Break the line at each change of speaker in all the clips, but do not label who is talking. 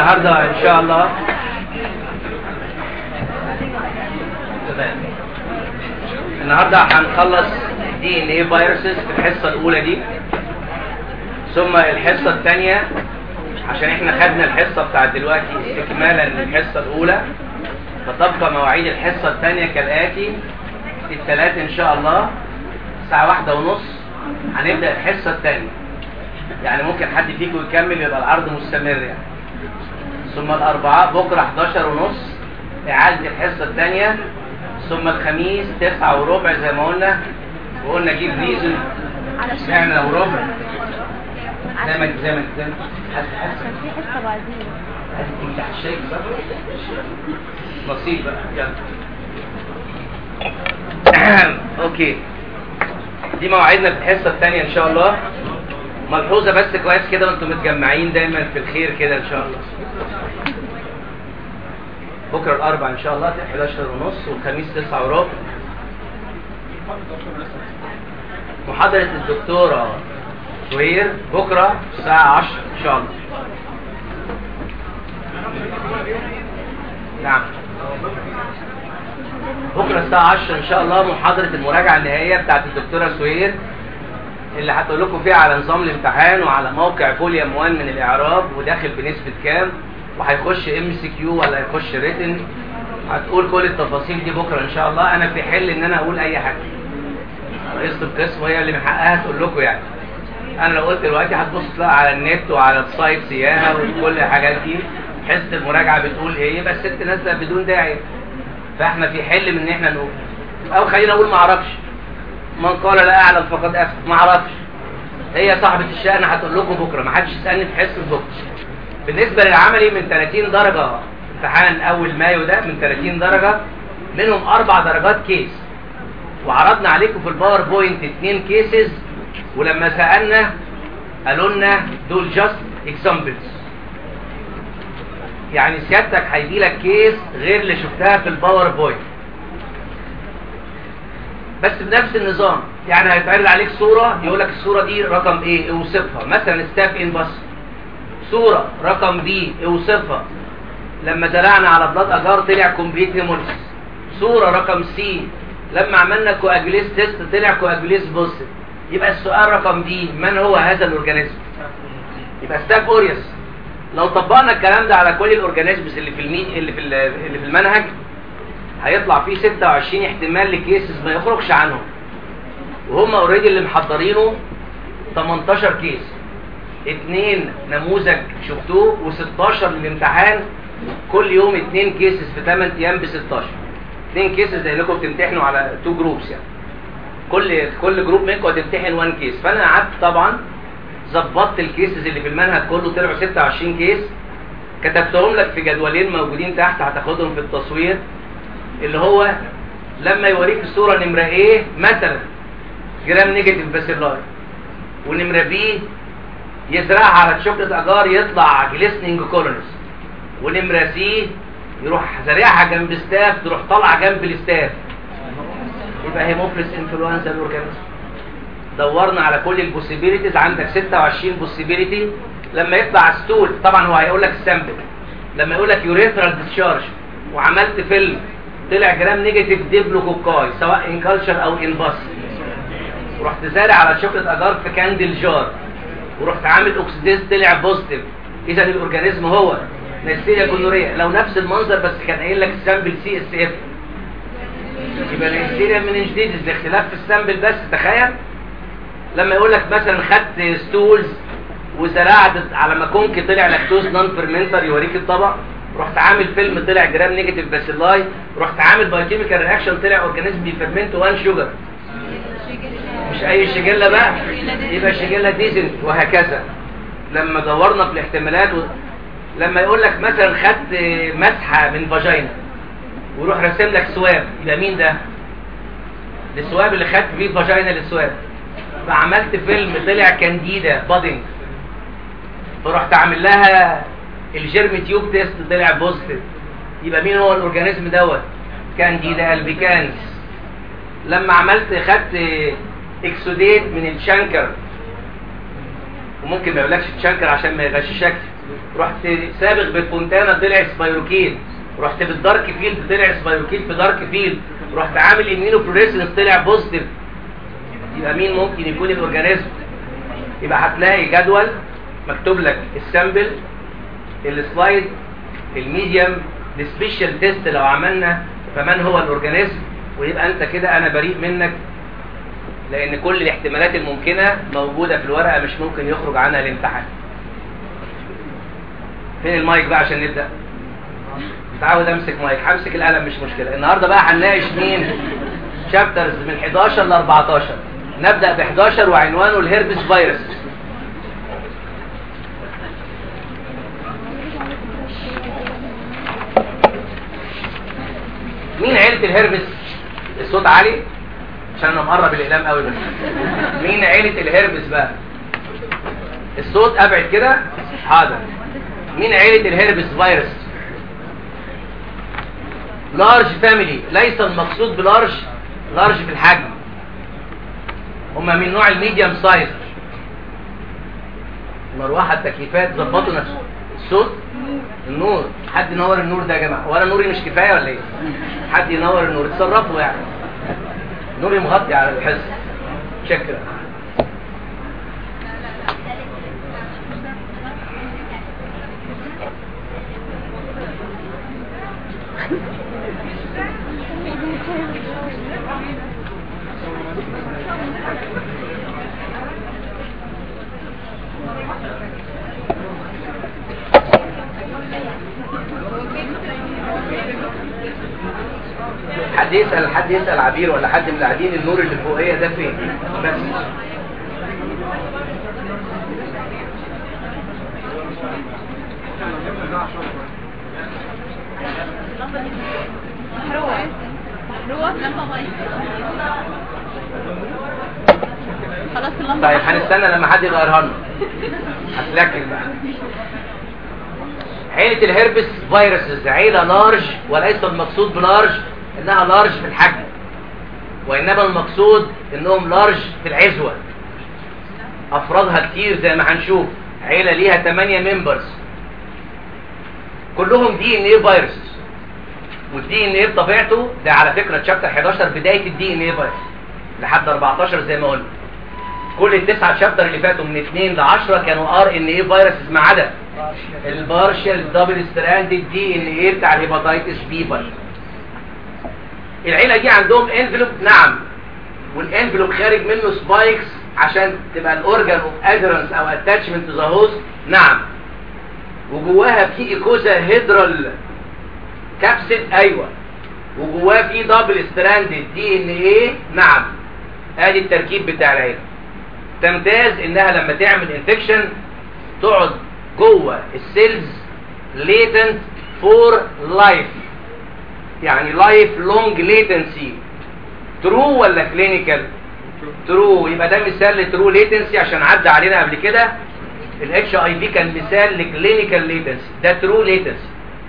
النهارده ان شاء الله تمام النهارده هنخلص دي ان ايه فيروسز في الحصه الاولى دي ثم الحصه الثانيه عشان احنا خدنا الحصه بتاعت دلوقتي استكمالا للحصه الاولى فتبقى مواعيد الحصه الثانيه كالاتي الثلاث ان شاء الله الساعه واحدة ونص هنبدا الحصه الثانيه يعني ممكن حد فيكم يكمل يبقى العرض مستمر يعني ثم الاربعاء بكره 11 ونص اعاده الحصه الثانيه ثم الخميس 9 وربع زي ما قلنا وقلنا جيب ريزن اشمعنى لو ربع زي ما زي ما زي ما حاسس حاسس
كان في حصة بعدين
انت الشيك صح نصيب بقى يلا اوكي دي مواعيدنا في الحصه الثانيه ان شاء الله ملحوظه بس كويس كده وانتم متجمعين دايما في الخير كده ان شاء الله بكره الاربعاء ان شاء الله 11 ونص والخميس 9 وربع محاضره الدكتوره سوير بكره الساعه 10 ان شاء الله نعم بكره الساعه 10 ان شاء الله محاضره المراجعه النهائيه بتاعت الدكتوره سوير اللي هتقول لكم فيها على نظام الامتحان وعلى موقع فوليوم 1 من الاعراب وداخل بنسبه كام وهيخش ام سي كيو ولا هيخش ريتن هتقول كل التفاصيل دي بكره ان شاء الله انا في حل ان انا اقول اي حاجه رئيسه القسم هي اللي من حقها تقول لكم يعني انا لو قلت دلوقتي هتبص تلاقي على النت وعلى السايت سياحه وكل الحاجات دي حصه المراجعه بتقول ايه بس انت نازله بدون داعي فاحنا في حل من ان احنا نقول او خلينا اقول ما اعرفش من قال لا اعلم فقد افتى ما اعرفش هي صاحبه الشأن هتقول لكم بكره ما حدش يسالني في حصه بكره بالنسبه للعملي من 30 درجه امتحان اول مايو ده من 30 درجه منهم اربع درجات كيس وعرضنا عليكم في الباوربوينت اثنين كيسز ولما سالنا قالوا لنا دول جاست اكزامبلز يعني سيادتك هيجي لك كيس غير اللي شفتها في الباوربوينت بس بنفس النظام يعني هيتعرض عليك صورة يقول لك الصورة دي رقم ايه اوصفها مثلا ستاف ان بس صورة رقم بي اوصفها لما زرعنا على بلاد اجار طلع كومبليت هيموليسيس صورة رقم سي لما عملنا كواجليس تيست طلع كواجليس بوزيتيف يبقى السؤال رقم دي من هو هذا الاورجانيزم يبقى ستاف اوريوس لو طبقنا الكلام ده على كل الاورجانيزمز اللي في المين اللي في اللي في المنهج هيطلع فيه 26 احتمال لكيسز ما يخرجش عنهم وهم اوريدي اللي محضرينه 18 كيس اتنين نموذج شفتوه و16 للامتحان كل يوم اتنين كيسز في 8 ايام ب 16 اتنين كيسز زي لكم بتمتحنوا على تو جروبس يعني كل كل جروب منكم هتمتحن 1 كيس فانا قعدت طبعا ظبطت الكيسز اللي في المنهج كله طلعوا 26 كيس كتبتهم لك في جدولين موجودين تحت هتاخدهم في التصوير اللي هو لما يوريك الصوره نمره ايه مثلا جرام نيجاتيف باسيلاي ونمره بي يزرعها على شوكليت اجار يطلع جليسنينج كولونز ونمره سي يروح زارعها جنب ستاف تروح طالعه جنب الستاف يبقى هيموفلس انفلونزا الاورجانيزم دورنا على كل البوسيبيليتيز عندك 26 بوسيبيليتي لما يطلع ستول طبعا هو هيقول لك السامبل لما يقول لك يوريثرال ديسشارج وعملت فيلم طلع جرام نيجاتيف ديبلوكوكاي سواء ان كلتشر او ان باس ورحت زارع على شوكليت اجار في كاندل جار ورحت عامل اوكسيديز طلع بوزيتيف اذا الاورجانيزم هو نيستيريا جونوريا لو نفس المنظر بس كان قايل لك السامبل سي اس اف يبقى نيستيريا من جديد الاختلاف في السامبل بس تخيل لما يقول لك مثلا خدت ستولز وزرعت على ما كونك طلع لاكتوز نون فيرمنتر يوريك الطبق رحت عامل فيلم طلع جرام نيجاتيف باسيلاي رحت عامل بايوكيميكال رياكشن طلع اورجانيزم بيفرمنت 1 شوجر مش اي شجله بقى يبقى شجله ديزنت وهكذا لما دورنا في الاحتمالات و... لما يقول لك مثلا خدت مسحه من فاجينا ويروح راسم لك سواب يبقى مين ده السواب اللي خدت فيه فاجينا للسواب فعملت فيلم طلع كانديدا بادنج فرحت عامل لها الجيرم تيوب تيست طلع بوزيتيف يبقى مين هو الاورجانيزم دوت كانديدا البيكانس لما عملت خدت اكسوديت من الشانكر وممكن ما يقولكش تشانكر عشان ما يغششكش رحت سابق بالفونتانا طلع سبايروكين رحت بالدارك فيلد طلع سبايروكين في دارك فيلد رحت عامل امينو فلوريسنس طلع بوزيتيف يبقى مين ممكن يكون الاورجانيزم يبقى هتلاقي جدول مكتوب لك السامبل السلايد الميديم السبيشال تيست لو عملنا فمن هو الاورجانيزم ويبقى انت كده انا بريء منك لان كل الاحتمالات الممكنة موجودة في الورقة مش ممكن يخرج عنها الامتحان فين المايك بقى عشان نبدأ متعود امسك مايك همسك القلم مش مشكلة النهاردة بقى هنناقش مين شابترز من 11 ل 14 نبدأ ب 11 وعنوانه الهيربس فيروس مين عيلة الهربس الصوت عالي عشان انا مقرب الاقلام قوي بس مين عيلة الهربس بقى الصوت ابعد كده حاضر مين عيلة الهربس فيروس لارج فاميلي ليس المقصود بلارج لارج في الحجم هما من نوع الميديم سايز مروحة التكييفات ظبطوا نفسه الصوت النور حد ينور النور ده يا جماعه وانا نوري مش كفايه ولا ايه حد ينور النور اتصرفوا يعني نوري مغطي على الحس شكرا حد يسأل حد يسأل عبير ولا حد من اللي قاعدين النور اللي فوقيه ده فين بس
خلاص اللمبه
طيب هنستنى لما حد يغيرها لنا هتلكن بقى عيلة الهربس فيروسز عيلة لارج وليس المقصود بلارج انها لارج في الحجم وانما المقصود انهم لارج في العزوة افرادها كتير زي ما هنشوف عيلة ليها 8 ممبرز كلهم دي ان ايه فيروسز والدي ان ايه بطبيعته ده على فكرة تشابتر 11 بداية الدي ان ايه فيروس لحد 14 زي ما قلنا كل التسعة شابتر اللي فاتوا من 2 ل 10 كانوا ار ان ايه فيروسز ما عدا البارشال دبل ستراندد دي ان ايه بتاع الهيباتيتس بي فيروس العيله دي عندهم انفلوب نعم والانفلوب خارج منه سبايكس عشان تبقى الاورجان اوف ادرنس او اتاتشمنت تو ذا هوست نعم وجواها في ايكوزا هيدرال كابسيد ايوه وجواه في دبل ستراندد دي ان ايه نعم ادي التركيب بتاع العيله تمتاز انها لما تعمل انفكشن تقعد جوه السيلز ليتنت فور لايف يعني لايف لونج ليتنسي ترو ولا كلينيكال ترو يبقى ده مثال لترو ليتنسي عشان عدى علينا قبل كده الاتش اي في كان مثال لكلينيكال ليتنسي ده ترو ليتنسي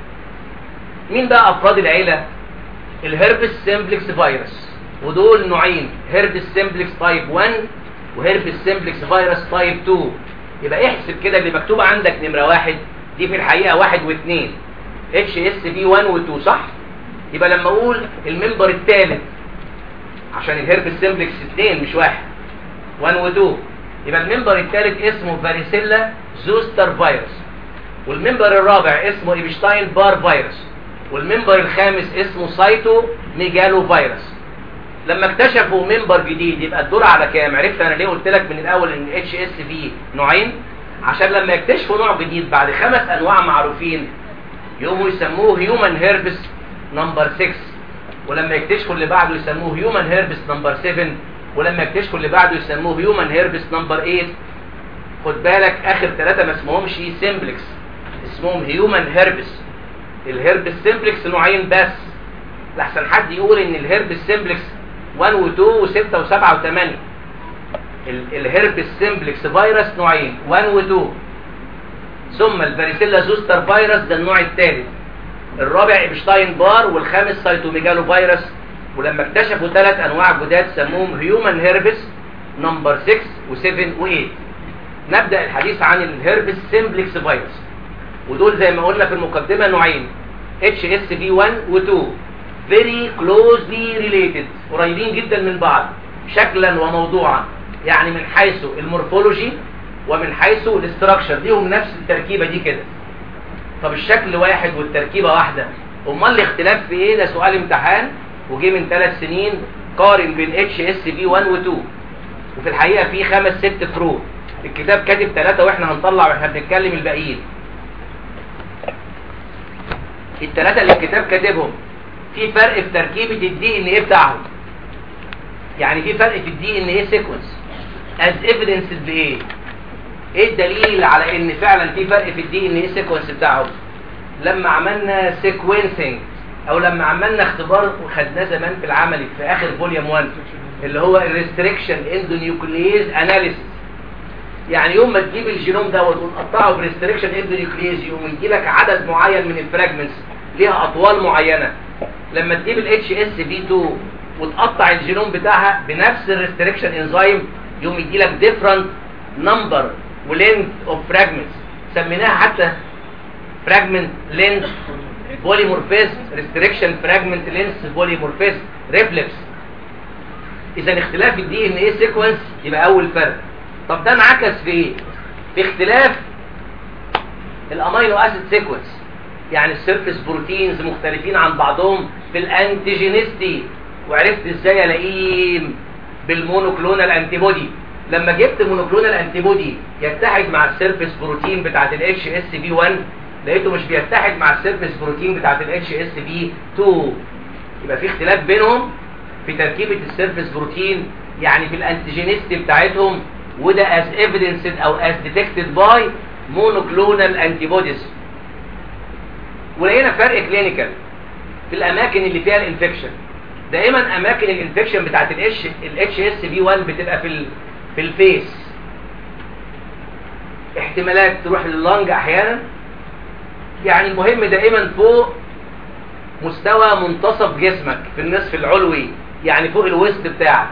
مين بقى افراد العيله الهربس سيمبلكس فيروس ودول نوعين هربس سيمبلكس تايب 1 وهربس سيمبلكس فيروس تايب 2 يبقى احسب كده اللي مكتوب عندك نمرة واحد دي في الحقيقة واحد واثنين اتش اس بي 1 و 2 صح يبقى لما اقول الممبر الثالث عشان الهربس سيمبلكس 2 مش واحد 1 و 2 يبقى الممبر الثالث اسمه فاريسيلا زوستر فيروس والممبر الرابع اسمه ايبشتاين بار فيروس والممبر الخامس اسمه سايتو ميجالو فيروس لما اكتشفوا ممبر جديد يبقى الدور على كام عرفت انا ليه قلت لك من الاول ان اتش اس في نوعين عشان لما يكتشفوا نوع جديد بعد خمس انواع معروفين يقوموا يسموه هيومن هيربس نمبر 6 ولما يكتشفوا اللي بعده يسموه هيومن هيربس نمبر 7 ولما يكتشفوا اللي بعده يسموه هيومن هيربس نمبر 8 خد بالك اخر ثلاثة ما اسمهمش سيمبلكس اسمهم هيومن هيربس الهيربس سيمبلكس نوعين بس لحسن حد يقول ان الهيربس سيمبلكس 1 و 2 و 6 و 7 و 8 الهيربس سيمبلكس فيروس نوعين 1 و 2 ثم الفاريسيلا زوستر فيروس ده النوع الثالث الرابع ايبشتاين بار والخامس سايتوميجالو فيروس ولما اكتشفوا ثلاث انواع جداد سموهم هيومن هيربس نمبر 6 و7 و8 نبدا الحديث عن الهيربس سيمبلكس فيروس ودول زي ما قلنا في المقدمه نوعين اتش اس في 1 و2 very closely related قريبين جدا من بعض شكلا وموضوعا يعني من حيث المورفولوجي ومن حيث الاستراكشر ليهم نفس التركيبه دي كده طب الشكل واحد والتركيبه واحده امال الاختلاف في ايه ده سؤال امتحان وجه من ثلاث سنين قارن بين اتش اس في 1 و2 وفي الحقيقه في خمس ست فروق الكتاب كاتب ثلاثه واحنا هنطلع واحنا بنتكلم الباقيين الثلاثه اللي الكتاب كاتبهم في فرق في تركيبه الدي ان ايه بتاعهم يعني في فرق في الدي ان ايه سيكونس از ايفيدنس بايه ايه الدليل على ان فعلا في فرق في الدي ان ايه سيكونس بتاعهم لما عملنا سيكونسنج او لما عملنا اختبار وخدناه زمان في العملي في اخر فوليوم 1 اللي هو الريستريكشن اندونيوكليز اناليسيس يعني يوم ما تجيب الجينوم ده وتقطعه بريستريكشن اندونيوكليز يقوم يجي لك عدد معين من الفراجمنتس ليها اطوال معينه لما تجيب الاتش اس في 2 وتقطع الجينوم بتاعها بنفس الريستريكشن انزيم يقوم يجي لك ديفرنت نمبر ولينث اوف فراجمنتس سميناها حتى فراجمنت لينث بوليمورفيزم ريستريكشن فراجمنت لينث بوليمورفيزم ريفلكس اذا اختلاف الدي ان ايه سيكونس يبقى اول فرق طب ده انعكس في ايه في اختلاف الامينو اسيد سيكونس يعني السيرفيس بروتينز مختلفين عن بعضهم في الانتيجينيستي وعرفت ازاي الاقيهم بالمونوكلونال انتيبودي لما جبت مونوكلونال انتيبودي يتحد مع السيرفيس بروتين بتاعت الاتش اس بي 1 لقيته مش بيتحد مع السيرفيس بروتين بتاعت الاتش اس بي 2 يبقى في اختلاف بينهم في تركيبة السيرفيس بروتين يعني في الانتيجينيستي بتاعتهم وده as evidenced او as detected by monoclonal antibodies ولقينا فرق كلينيكال في الاماكن اللي فيها الانفكشن دائما اماكن الانفكشن بتاعت الاتش الاتش اس بي 1 بتبقى في ال في الفيس احتمالات تروح لللنج احيانا يعني المهم دائما فوق مستوى منتصف جسمك في النصف العلوي يعني فوق الوسط بتاعك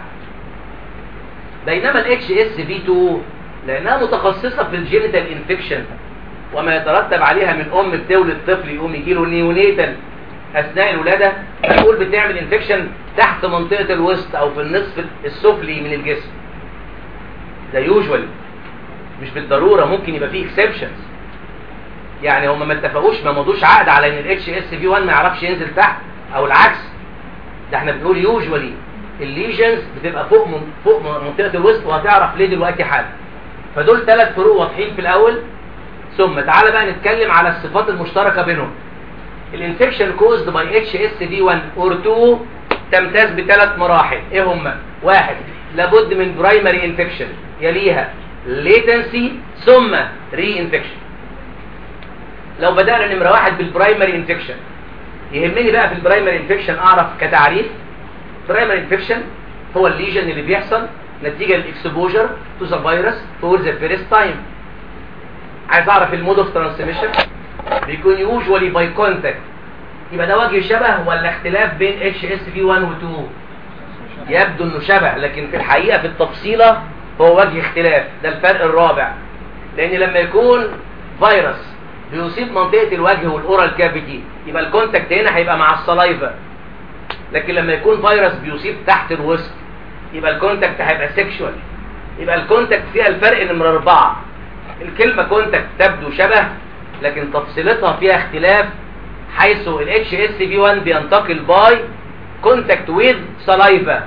بينما الاتش اس في 2 لانها متخصصه في الجينيتال انفكشن وما يترتب عليها من ام بتولد طفل يقوم يجي له نيونيتال اثناء الولاده بنقول بتعمل انفكشن تحت منطقه الوسط او في النصف السفلي من الجسم ده يوجوال مش بالضروره ممكن يبقى فيه اكسبشنز يعني هم ما اتفقوش ما مضوش عقد على ان الاتش اس في 1 ما يعرفش ينزل تحت او العكس ده احنا بنقول يوجوالي الليجنز بتبقى فوق من فوق منطقه الوسط وهتعرف ليه دلوقتي حالا فدول ثلاث فروق واضحين في الاول ثم تعالى بقى نتكلم على الصفات المشتركه بينهم الانفكشن كوزد باي اتش اس في 1 اور 2 تمتاز بثلاث مراحل ايه هم واحد لابد من برايمري انفكشن يليها ليتنسي ثم ري انفكشن لو بدأنا نمرة واحد بالبرايمري انفكشن يهمني بقى في البرايمري انفكشن اعرف كتعريف برايمري انفكشن هو الليجن اللي بيحصل نتيجة للاكسبوجر تو ذا فيروس فور ذا فيرست تايم عايز اعرف المود اوف ترانسميشن بيكون يوجوالي باي كونتاكت يبقى ده وجه شبه ولا اختلاف بين اتش اس في 1 و 2 يبدو انه شبه لكن في الحقيقة في التفصيلة هو وجه اختلاف ده الفرق الرابع لان لما يكون فيروس بيصيب منطقة الوجه والاورال كافيتي يبقى الكونتاكت هنا هيبقى مع الصلايفة لكن لما يكون فيروس بيصيب تحت الوسط يبقى الكونتاكت هيبقى سيكشوال يبقى الكونتاكت فيها الفرق نمرة أربعة الكلمة كونتاكت تبدو شبه لكن تفصيلتها فيها اختلاف حيث ال HSV1 بينتقل باي كونتاكت ويز سلايفا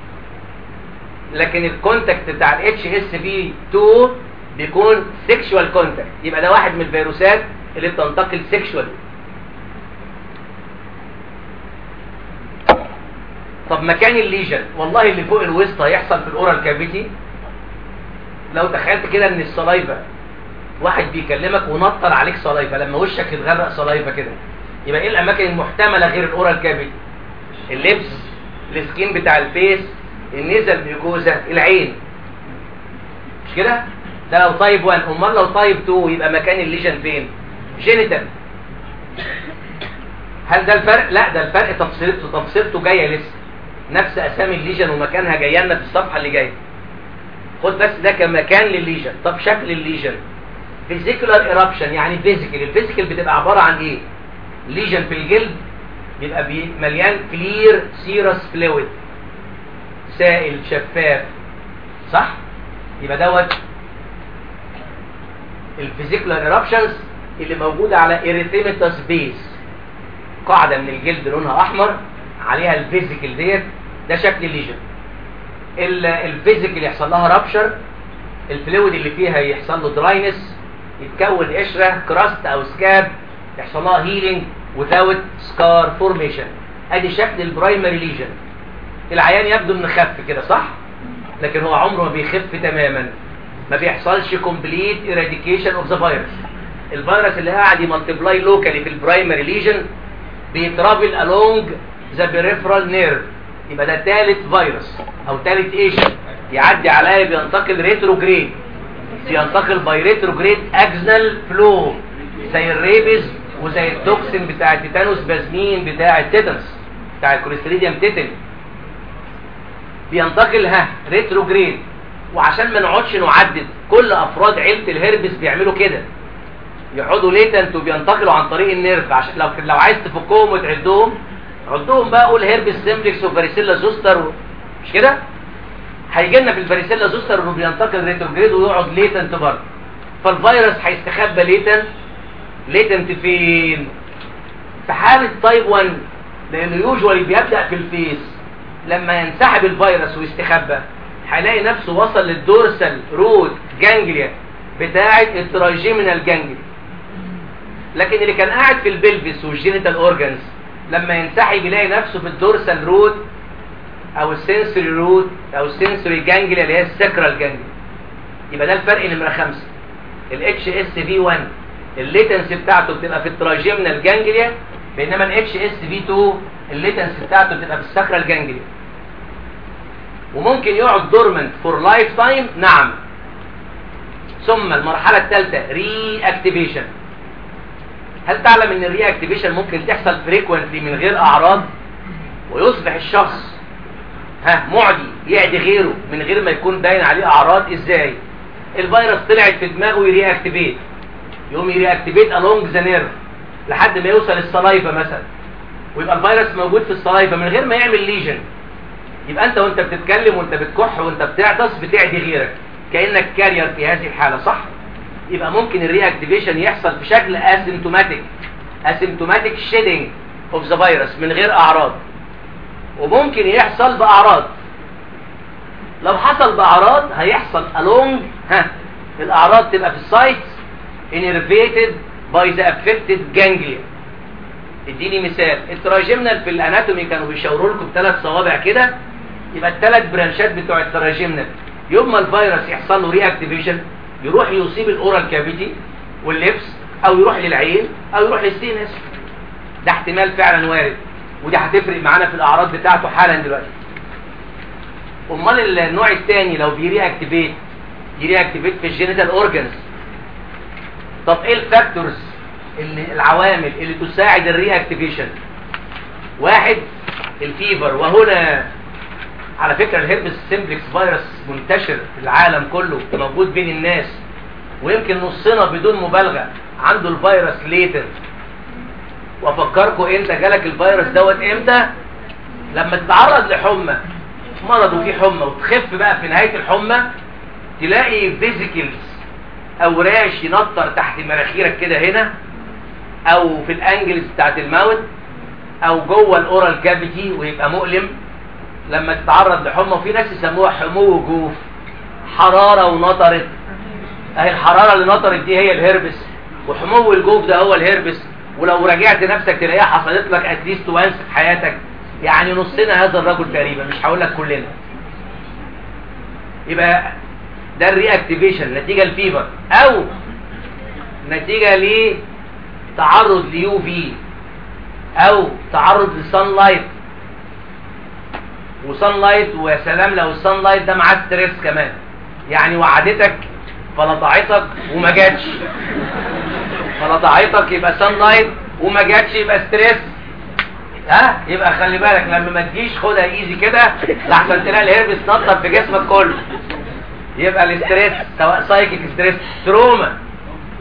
لكن الكونتاكت بتاع ال HSV2 بيكون سيكشوال كونتاكت يبقى ده واحد من الفيروسات اللي بتنتقل سيكشوال طب مكان الليجن والله اللي فوق الوسط هيحصل في الاورال كافيتي لو تخيلت كده ان الصلايفه واحد بيكلمك ونطر عليك صلايفه لما وشك يتغرق صلايفه كده يبقى ايه الاماكن المحتمله غير الاورال كافيتي اللبس السكين بتاع الفيس النزل ميوكوزا العين مش كده ده لو تايب 1 امال لو تايب 2 يبقى مكان الليجن فين جينيتال هل ده الفرق لا ده الفرق تفصيلته تفصيلته جايه لسه نفس اسامي الليجن ومكانها جايه لنا في الصفحه اللي جايه خد بس ده كمكان للليجن طب شكل الليجن فيزيكولار ايرابشن يعني فيزيكال الفيزيكال بتبقى عباره عن ايه ليجن في الجلد بيبقى بي مليان كلير سيرس فلويد سائل شفاف صح يبقى دوت الفيزيكولار ايرابشنز اللي موجوده على اريثيماتوس بيس قاعده من الجلد لونها احمر عليها الفيزيكال ديت ده شكل الليجن الفيزيكال يحصل لها رابشر الفلويد اللي فيها يحصل له دراينس يتكون قشره كراست او سكاب يحصل لها هيلينج without scar formation ادي شكل البرايمري ليجن العيان يبدو انه خف كده صح لكن هو عمره ما بيخف تماما ما بيحصلش complete eradication of the virus الفيروس اللي قاعد يمالتيبلاي لوكالي في البرايمري ليجن بيترافل along the peripheral nerve يبقى ده ثالث فيروس او ثالث ايشن يعدي عليا بينتقل ريتروجريد بينتقل باي ريتروجريد اكزنال فلو زي الريبز وزي التوكسين بتاع التيتانوس بازمين بتاع التيتانس بتاع الكوليستريديوم تيتن بينتقل ها ريتروجريد وعشان ما نقعدش نعدد كل افراد عيله الهربس بيعملوا كده يقعدوا ليتنت وبينتقلوا عن طريق النيرف عشان لو لو عايز تفكهم وتعدهم عدهم بقى قول هيربس سيمبلكس وفاريسيلا زوستر مش كده هيجي لنا في الفاريسيلا زوستر انه بينتقل ريتروجريد ويقعد ليتنت برضه فالفيروس هيستخبى ليتنت ليتنت فين في حاله تايب 1 لانه يوجوالي بيبدا في الفيس لما ينسحب الفيروس ويستخبى هيلاقي نفسه وصل للدورسال رود جانجليا بتاعه التراجيمينال جانجليا لكن اللي كان قاعد في البلفس والجينيتال اورجانز لما ينسحب يلاقي نفسه في الدورسال رود او السنسوري رود او السنسوري جانجليا اللي هي السكرال جانجليا يبقى ده الفرق نمره خمسة الاتش اس في 1 الليتنسي بتاعته بتبقى في التراجيمنال جانجليا بينما الاتش اس في 2 الليتنسي بتاعته بتبقى في السكرال جانجليا وممكن يقعد دورمنت فور لايف تايم نعم ثم المرحله الثالثه ري اكتيفيشن هل تعلم ان الري اكتيفيشن ممكن تحصل فريكوينتلي من غير اعراض ويصبح الشخص ها معدي يعدي غيره من غير ما يكون باين عليه اعراض ازاي الفيروس طلعت في دماغه يري اكتيفيت يقوم يري اكتيفيت along ذا نيرف لحد ما يوصل الصلايفه مثلا ويبقى الفيروس موجود في الصلايفه من غير ما يعمل ليجن يبقى انت وانت بتتكلم وانت بتكح وانت بتعطس بتعدي غيرك كانك كارير في هذه الحاله صح يبقى ممكن الري اكتيفيشن يحصل في شكل اسيمتوماتيك اسيمتوماتيك شيدنج اوف ذا فيروس من غير اعراض وممكن يحصل باعراض لو حصل باعراض هيحصل along ها الاعراض تبقى في السايتس innervated by the affected ganglia اديني مثال التراجمنال في الاناتومي كانوا بيشاوروا لكم بثلاث صوابع كده يبقى الثلاث برانشات بتوع التراجمنال يوم ما الفيروس يحصل له ري اكتيفيشن يروح يصيب الاورال كافيتي واللبس او يروح للعين او يروح للسينس ده احتمال فعلا وارد ودي هتفرق معانا في الاعراض بتاعته حالا دلوقتي امال النوع الثاني لو بيري اكتيفيت يري اكتيفيت في الجينيتال اورجانز طب ايه الفاكتورز اللي العوامل اللي تساعد الري اكتيفيشن واحد الفيفر وهنا على فكرة الهربس سيمبلكس فيروس منتشر في العالم كله موجود بين الناس ويمكن نصنا بدون مبالغة عنده الفيروس ليتر وافكركم انت جالك الفيروس دوت امتى لما تتعرض لحمى مرض وفي حمى وتخف بقى في نهاية الحمى تلاقي فيزيكلز او راش ينطر تحت مناخيرك كده هنا او في الانجلز بتاعت الماوت او جوه الاورال كافيتي ويبقى مؤلم لما تتعرض لحمى وفي ناس يسموها حمو جوف حرارة ونطرت اهي الحرارة اللي نطرت دي هي الهربس وحمو الجوف ده هو الهربس ولو راجعت نفسك تلاقيها حصلت لك اتليست وانس في حياتك يعني نصنا هذا الرجل تقريبا مش هقول لك كلنا يبقى ده الري اكتيفيشن نتيجة الفيفر او نتيجة لتعرض ليو في او تعرض للسان لايت وسان لايت ويا سلام لو السان لايت ده معاه ستريس كمان يعني وعدتك فلطعتك وما جاتش فلطعتك يبقى سان لايت وما جاتش يبقى ستريس ها يبقى خلي بالك لما ما تجيش خدها ايزي كده لحسن تلاقي الهربس نطر في جسمك كله يبقى الاستريس سواء سايكيك ستريس تروما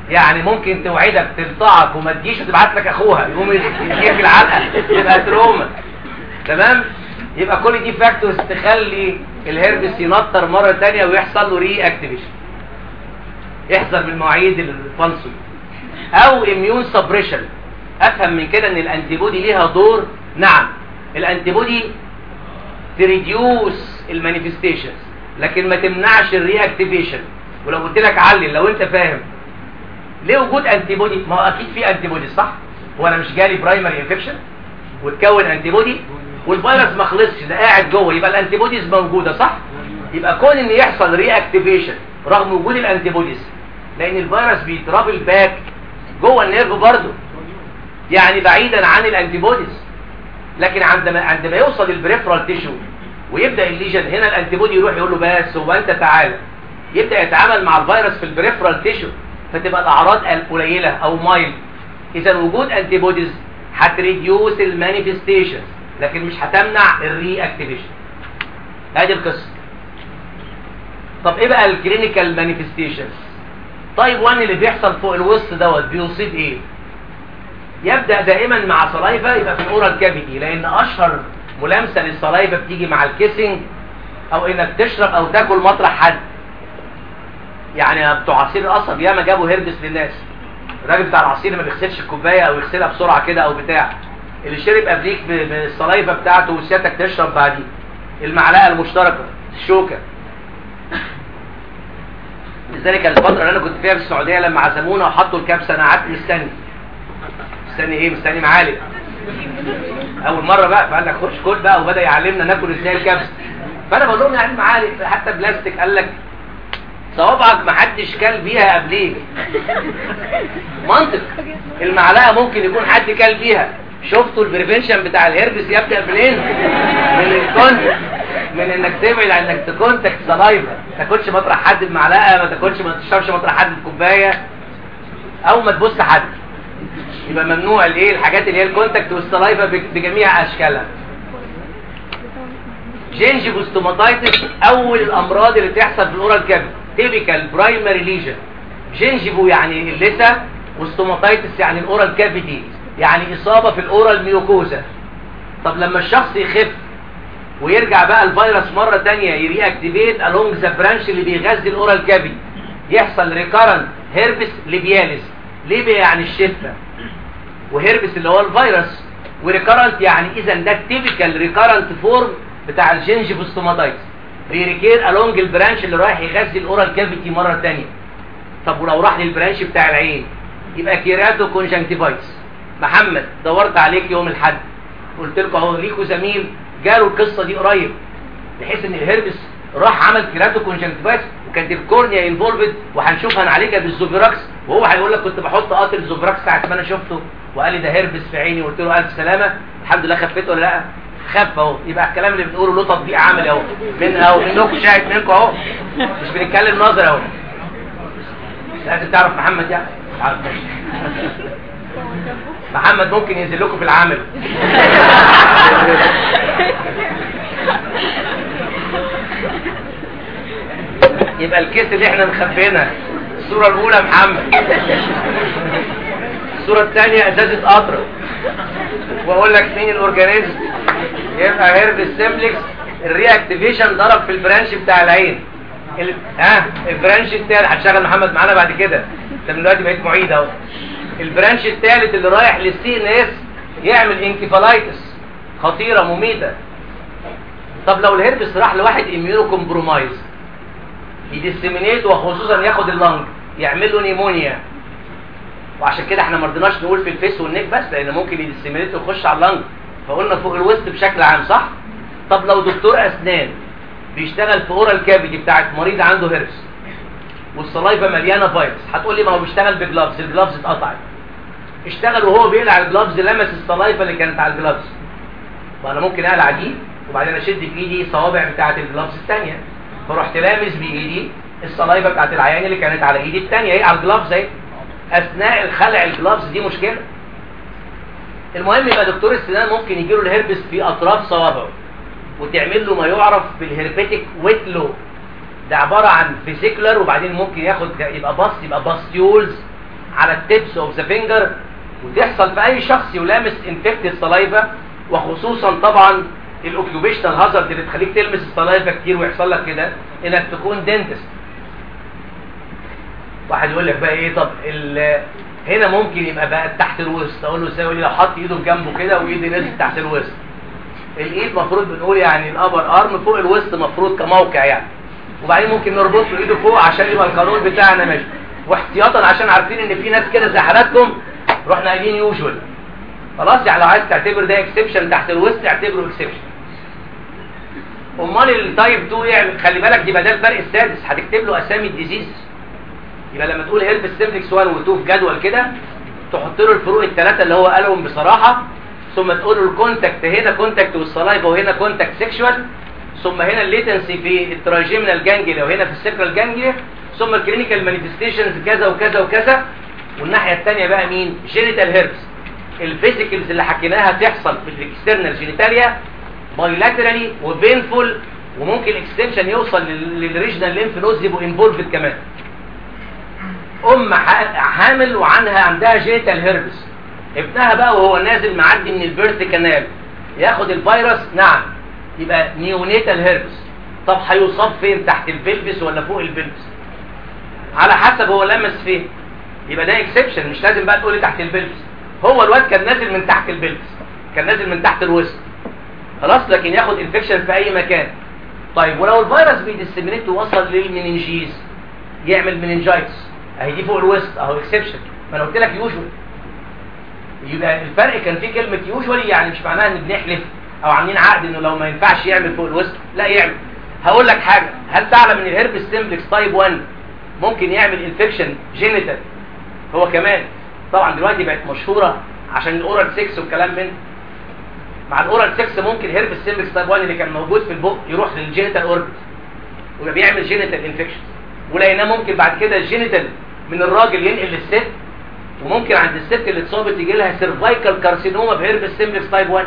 يعني ممكن توعدك تلطعك وما تجيش وتبعت لك اخوها يقوم يديك العلقه تبقى تروما تمام يبقى كل دي فاكتورز تخلي الهربس ينطر مره ثانيه ويحصل له ري اكتيفيشن يحصل بالمواعيد الفالسو او اميون سبريشن افهم من كده ان الانتيبودي ليها دور نعم الانتيبودي تريديوس المانيفستيشنز لكن ما تمنعش الري اكتيفيشن ولو قلت لك علل لو انت فاهم ليه وجود انتي بودي ما هو اكيد في انتي بودي صح هو انا مش جالي برايمري انفكشن وتكون انتي بودي والفيروس ما خلصش ده قاعد جوه يبقى الانتي بوديز موجوده صح يبقى كون ان يحصل ري اكتيفيشن رغم وجود الانتي بوديز لان الفيروس بيترابل باك جوه النيرف برضه يعني بعيدا عن الانتي بوديز لكن عندما عندما يوصل البريفرال تيشو ويبدا الليجن هنا الانتي بودي يروح يقول له بس هو انت تعالى يبدا يتعامل مع الفيروس في البريفرال تيشو فتبقى الاعراض قليله او مايل اذا وجود انتي بوديز هتريديوس المانيفستيشنز لكن مش هتمنع الري اكتيفيشن ادي القصه طب ايه بقى الكلينيكال مانيفستيشنز طيب 1 اللي بيحصل فوق الوسط دوت بيصيب ايه يبدا دائما مع صلايفه يبقى في الاورال كافيتي لان اشهر ملامسه للصلايفه بتيجي مع الكيسنج او انك تشرب او تاكل مطرح حد يعني بتوع عصير القصب ياما جابوا هيربس للناس الراجل بتاع العصير ما بيغسلش الكوبايه او يغسلها بسرعه كده او بتاع اللي شرب قبليك بالصلايفه بتاعته وسيادتك تشرب بعديه المعلقه المشتركه الشوكه لذلك الفتره اللي انا كنت فيها في السعوديه لما عزمونا وحطوا الكبسه انا قعدت مستني مستني ايه مستني معالق اول مره بقى فقال لك خش كل بقى وبدا يعلمنا ناكل ازاي الكبسه فانا بقول لهم يعني معالق حتى بلاستيك قال لك صوابعك ما حدش كل بيها قبليك منطق المعلقه ممكن يكون حد كل بيها شفتوا البريفنشن بتاع الهربس يبدا منين من الكون من انك تبعد عن انك تكونتاكت سلايفا ما تاكلش مطرح حد بمعلقه ما تاكلش ما تشربش مطرح حد بكوبايه او ما تبص حد يبقى ممنوع الايه الحاجات اللي هي الكونتاكت والسلايفا بجميع اشكالها جينجيفوستوماتايتس اول الامراض اللي تحصل في الاورال كافيتي تيبيكال برايمري ليجن جينجيفو يعني اللثه والستوماتايتس يعني الاورال كافيتي يعني اصابه في الاورال ميوكوزا طب لما الشخص يخف ويرجع بقى الفيروس مره ثانيه يري اكتيفيت along ذا برانش اللي بيغذي الاورال كافيتي يحصل ريكارنت هيربس ليبياليس ليبيا يعني الشفه وهيربس اللي هو الفيروس وريكارنت يعني اذا ده التيبيكال ريكارنت فورم بتاع الجينجيفوستوماتايتس بيريكير along البرانش اللي رايح يغذي الاورال كافيتي مره ثانيه طب ولو راح للبرانش بتاع العين يبقى كيراتو كونجنكتيفايتس محمد دورت عليك يوم الاحد قلت لكم اهو ليكوا زميل جاله القصه دي قريب بحيث ان الهربس راح عمل كيراتو كونجنكتيفايتس وكانت الكورنيا انفولفد وهنشوف هنعالجها بالزوفيراكس وهو هيقول لك كنت بحط قاتل الزوفيراكس ساعه ما انا شفته وقال لي ده هربس في عيني قلت له الف سلامه الحمد لله خفيت ولا لا خف اهو يبقى الكلام اللي بنقوله له تطبيق عملي اهو من اهو منكم شاهد منكم اهو مش بنتكلم نظر اهو لازم تعرف محمد يعني عارف محمد ممكن ينزل لكم في العمل يبقى الكيس اللي احنا مخبينها الصورة الاولى محمد الصورة الثانية ازازة قطرة واقول لك مين الاورجانيزم يبقى هيرب سيمبلكس الري اكتيفيشن ضرب في البرانش بتاع العين ال... ها البرانش الثالث هتشغل محمد معانا بعد كده انت من دلوقتي بقيت معيد اهو البرانش الثالث اللي رايح للسي ان اس يعمل انكفالايتس خطيره مميته طب لو الهربس راح لواحد اميونو كومبرومايز يديسيمينيت وخصوصا ياخد اللنج يعمل له نيمونيا وعشان كده احنا ما رضيناش نقول في الفيس والنيك بس لان ممكن يديسيمينيت ويخش على اللنج فقلنا فوق الوسط بشكل عام صح طب لو دكتور اسنان بيشتغل في اورال كافيتي بتاعت مريض عنده هربس والصلايفه مليانه فيروس هتقول لي ما هو بيشتغل بجلافز الجلافز اتقطعت اشتغل وهو بيقلع الجلافز لمس الصلايفه اللي كانت على الجلافز فانا ممكن اقلع دي وبعدين اشد في ايدي الصوابع بتاعت الجلافز الثانيه فرحت لامس بايدي الصلايفه بتاعت العيان اللي كانت على ايدي الثانيه اهي على الجلافز اهي اثناء الخلع الجلافز دي مشكله المهم يبقى دكتور السنان ممكن يجي له الهربس في اطراف صوابعه وتعمل له ما يعرف بالهربتيك ويتلو ده عبارة عن فيسيكلر وبعدين ممكن ياخد يبقى باص يبقى باستيولز على التيبس اوف ذا فينجر وتحصل في اي شخص يلامس انفكتد سلايفا وخصوصا طبعا الاوكيوبيشنال هازارد اللي تخليك تلمس السلايفا كتير ويحصل لك كده انك تكون دنتست واحد يقول لك بقى ايه طب ال- هنا ممكن يبقى بقى تحت الوسط اقول له ازاي يقول لي لو حط ايده في جنبه كده وايدي نزلت تحت الوسط الايد المفروض بنقول يعني الابر ارم فوق الوسط مفروض كموقع يعني وبعدين ممكن نربط له ايده فوق عشان يبقى القانون بتاعنا ماشي واحتياطا عشان عارفين ان في ناس كده زي حالاتكم رحنا قايلين يوجوال خلاص يعني لو عايز تعتبر ده اكسبشن تحت الوسط اعتبره اكسبشن امال التايب 2 يعني خلي بالك دي بدل الفرق السادس هتكتب له اسامي الديزيز يبقى لما تقول هيرب سيمبلكس 1 و2 في جدول كده تحط له الفروق الثلاثه اللي هو قالهم بصراحه ثم تقول له الكونتاكت هنا كونتاكت والصلايبه وهنا كونتاكت سيكشوال ثم هنا الليتنسي في التراجيمنال جانجليا وهنا في السكرال جانجليا ثم الكلينيكال مانيفستيشنز كذا وكذا وكذا والناحيه الثانيه بقى مين جينيتال هيربس الفيزيكالز اللي حكيناها تحصل في الاكسترنال جينيتاليا بايلاترالي وبينفول وممكن الاكستنشن يوصل للريجنال ليمف نودز يبقوا انفولفد كمان ام ح- حامل وعنها عندها جينيتال هيربس ابنها بقى وهو نازل معدي من البيرث كانال ياخد الفيروس نعم يبقى نيونيتال هيربس طب هيصاب فين تحت البلبس ولا فوق البلبس على حسب هو لمس فين يبقى ده اكسبشن مش لازم بقى تقولي تحت البلبس هو الواد كان نازل من تحت البلبس كان نازل من تحت الوسط خلاص لكن ياخد انفكشن في اي مكان طيب ولو الفيروس بيديسمينيت ووصل للمننجيز يعمل مننجايتس اهي دي فوق الوسط اهو اكسبشن ما انا قلت لك يوجوال يبقى الفرق كان في كلمه يوجوالي يعني مش معناها ان بنحلف او عاملين عقد انه لو ما ينفعش يعمل فوق الوسط لا يعمل هقول لك حاجه هل تعلم ان الهرب سيمبلكس تايب 1 ممكن يعمل انفكشن جينيتال هو كمان طبعا دلوقتي بقت مشهوره عشان الاورال 6 والكلام من مع الاورال 6 ممكن هرب سيمبلكس تايب 1 اللي كان موجود في البق يروح للجينيتال اوربت ويبقى بيعمل جينيتال انفكشن ولقيناه ممكن بعد كده الجينيتال من الراجل ينقل للست وممكن عند الست اللي اتصابت يجي لها سيرفايكال كارسينوما بهرب سيمبلكس تايب 1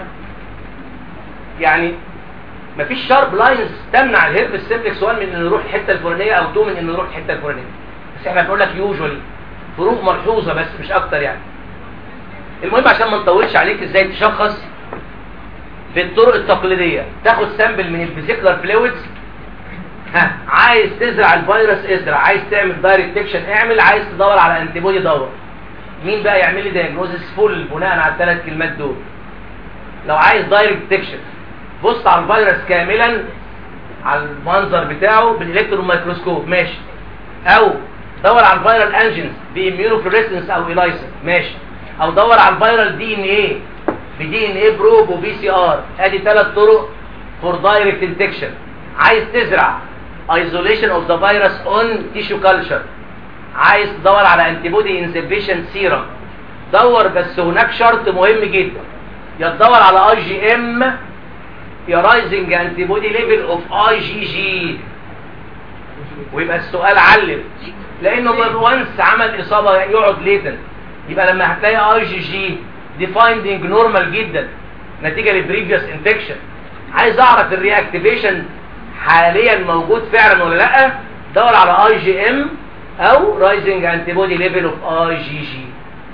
يعني مفيش شارب لاينز تمنع الهرب سيمبلكس 1 من انه يروح الحته الفلانيه او 2 من انه يروح الحته الفلانيه بس احنا بنقول لك يوجوالي فروق ملحوظه بس مش اكتر يعني المهم عشان ما نطولش عليك ازاي تشخص بالطرق التقليديه تاخد سامبل من الفيزيكولار فلويدز ها عايز تزرع الفيروس ازرع عايز تعمل دايركت ديكشن اعمل عايز تدور على انتي بودي دور مين بقى يعمل لي دايجنوزس فول بناء على الثلاث كلمات دول لو عايز دايركت ديكشن بص على الفيروس كاملا على المنظر بتاعه بالالكترون مايكروسكوب ماشي او دور على الفيرال انجنز باميونوفلوريسنس او الايسا ماشي او دور على الفيرال دي ان ايه بدي ان ايه بروب وبي سي ار ادي ثلاث طرق فور دايركت ديتكشن عايز تزرع isolation of the virus on tissue culture عايز تدور على انتي بودي انسبيشن سيرم دور بس هناك شرط مهم جدا يا تدور على اي جي ام يا رايزنج انتي بودي ليفل اوف اي جي جي ويبقى السؤال علم لانه وانس عمل اصابه يقعد ليتن يبقى لما هتلاقي اي جي جي دي فايندنج نورمال جدا نتيجه للبريفيوس انفكشن عايز اعرف الرياكتيفيشن حاليا موجود فعلا ولا لا دور على اي جي ام او رايزنج انتي بودي ليفل اوف اي جي جي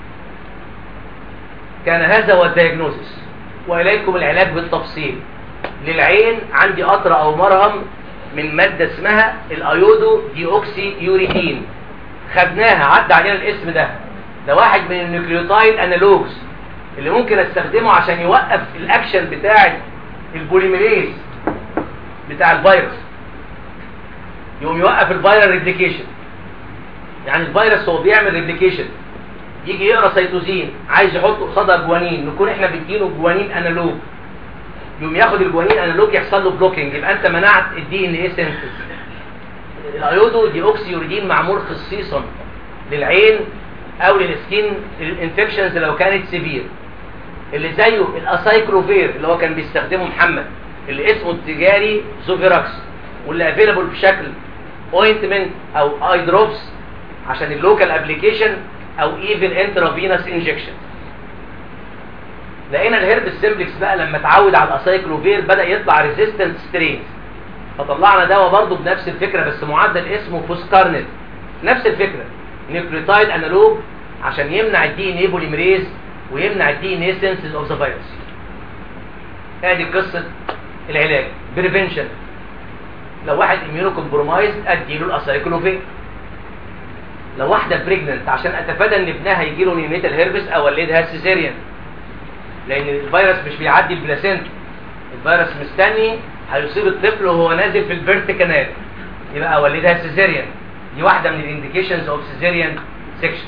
كان هذا هو الدياجنوزس واليكم العلاج بالتفصيل للعين عندي قطره او مرهم من ماده اسمها الايودو دي اوكسي يوريدين خدناها عدى علينا الاسم ده ده واحد من النيوكليوتايد انالوجز اللي ممكن استخدمه عشان يوقف الاكشن بتاع البوليميريز بتاع الفيروس يقوم يوقف الفيرال ريبليكيشن يعني الفيروس هو بيعمل ريبليكيشن يجي يقرا سيتوزين عايز يحط قصادها جوانين نكون احنا بنديله جوانين انالوج يقوم ياخد الجوانين انالوج يحصل له بلوكينج يبقى انت منعت الدي ان ايه سينثيز الايودو دي اوكسيوريدين معمول خصيصا للعين او للسكين الانفكشنز لو كانت سيفير اللي زيه الاسايكلوفير اللي هو كان بيستخدمه محمد اللي اسمه التجاري زوفيراكس واللي افيلابل بشكل اوينتمنت او اي دروبس عشان اللوكال ابلكيشن او ايفن انترافينوس انجكشن لقينا الهرب سيمبلكس بقى لما اتعود على الاسايكلوفير بدا يطلع ريزيستنت سترينز فطلعنا دواء برضه بنفس الفكره بس معدل اسمه فوسكارنت نفس الفكره نيوكليوتايد انالوج عشان يمنع الدي ان اي بوليمريز ويمنع الدي ان اي سينسز اوف ذا فيروس ادي قصه العلاج بريفنشن لو واحد اميونو كومبرومايز ادي له الاسايكلوفين لو واحده بريجننت عشان اتفادى ان ابنها يجي له نيونيتال هيربس اولدها سيزيريان لان الفيروس مش بيعدي البلاسينتا الفيروس مستني هيصيب الطفل وهو نازل في البيرت كانال يبقى اولدها سيزيريان دي واحده من الانديكيشنز اوف سيزيريان سيكشن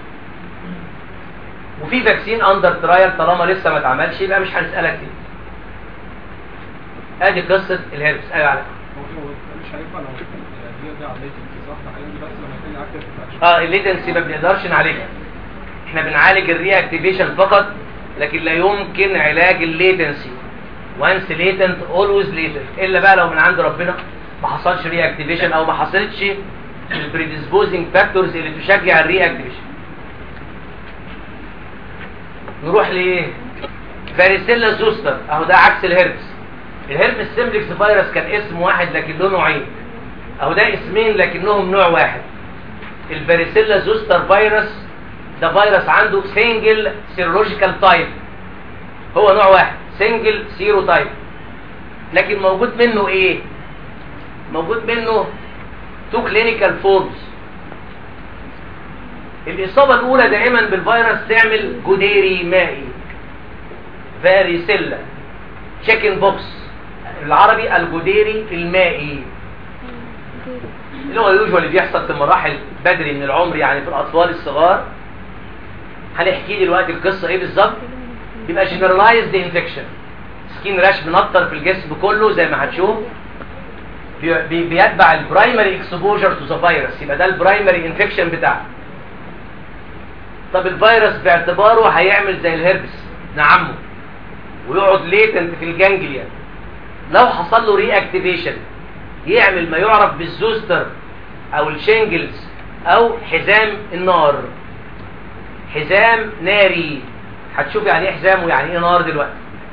وفي فاكسين اندر ترايل طالما لسه ما اتعملش يبقى مش هنسالك فيه ادي قصه الهيربس ايوه عليك
مش هينفع لو بيرجع ليتنسي صح الحاجات دي بس لما يكون اكتف في
اه الليتنسي ما بنقدرش نعالجها احنا بنعالج الري اكتيفيشن فقط لكن لا يمكن علاج الليتنسي وانس ليتنت اولويز ليتنت الا بقى لو من عند ربنا ما حصلش ري اكتيفيشن او ما حصلتش البريديسبوزنج فاكتورز اللي تشجع الري اكتيفيشن نروح لايه فاريسيلا زوستر اهو ده عكس الهربس الهربس سيمبلكس فيروس كان اسم واحد لكن له نوعين اهو ده اسمين لكنهم نوع واحد الفاريسيلا زوستر فيروس ده فيروس عنده سنجل سيرولوجيكال تايب هو نوع واحد سنجل سيرو تايب لكن موجود منه ايه موجود منه تو كلينيكال فورمز الإصابة الأولى دائما بالفيروس تعمل جديري مائي فاريسيلا تشيكن بوكس العربي الجديري المائي اللي هو اليوجوال اللي بيحصل في مراحل بدري من العمر يعني في الأطفال الصغار هنحكي دلوقتي القصة ايه بالظبط يبقى generalized infection سكين راش منطر في الجسم كله زي ما هتشوف بي- بي- بيتبع البرايمري اكسبوجر تو ذا فيروس يبقى ده البرايمري انفكشن بتاعه طب الفيروس باعتباره هيعمل زي الهربس نعمه ويقعد ليتنت في الجانجليا لو حصل له ري اكتيفيشن يعمل ما يعرف بالزوستر او الشنجلز او حزام النار حزام ناري هتشوف يعني ايه حزام ويعني ايه نار دلوقتي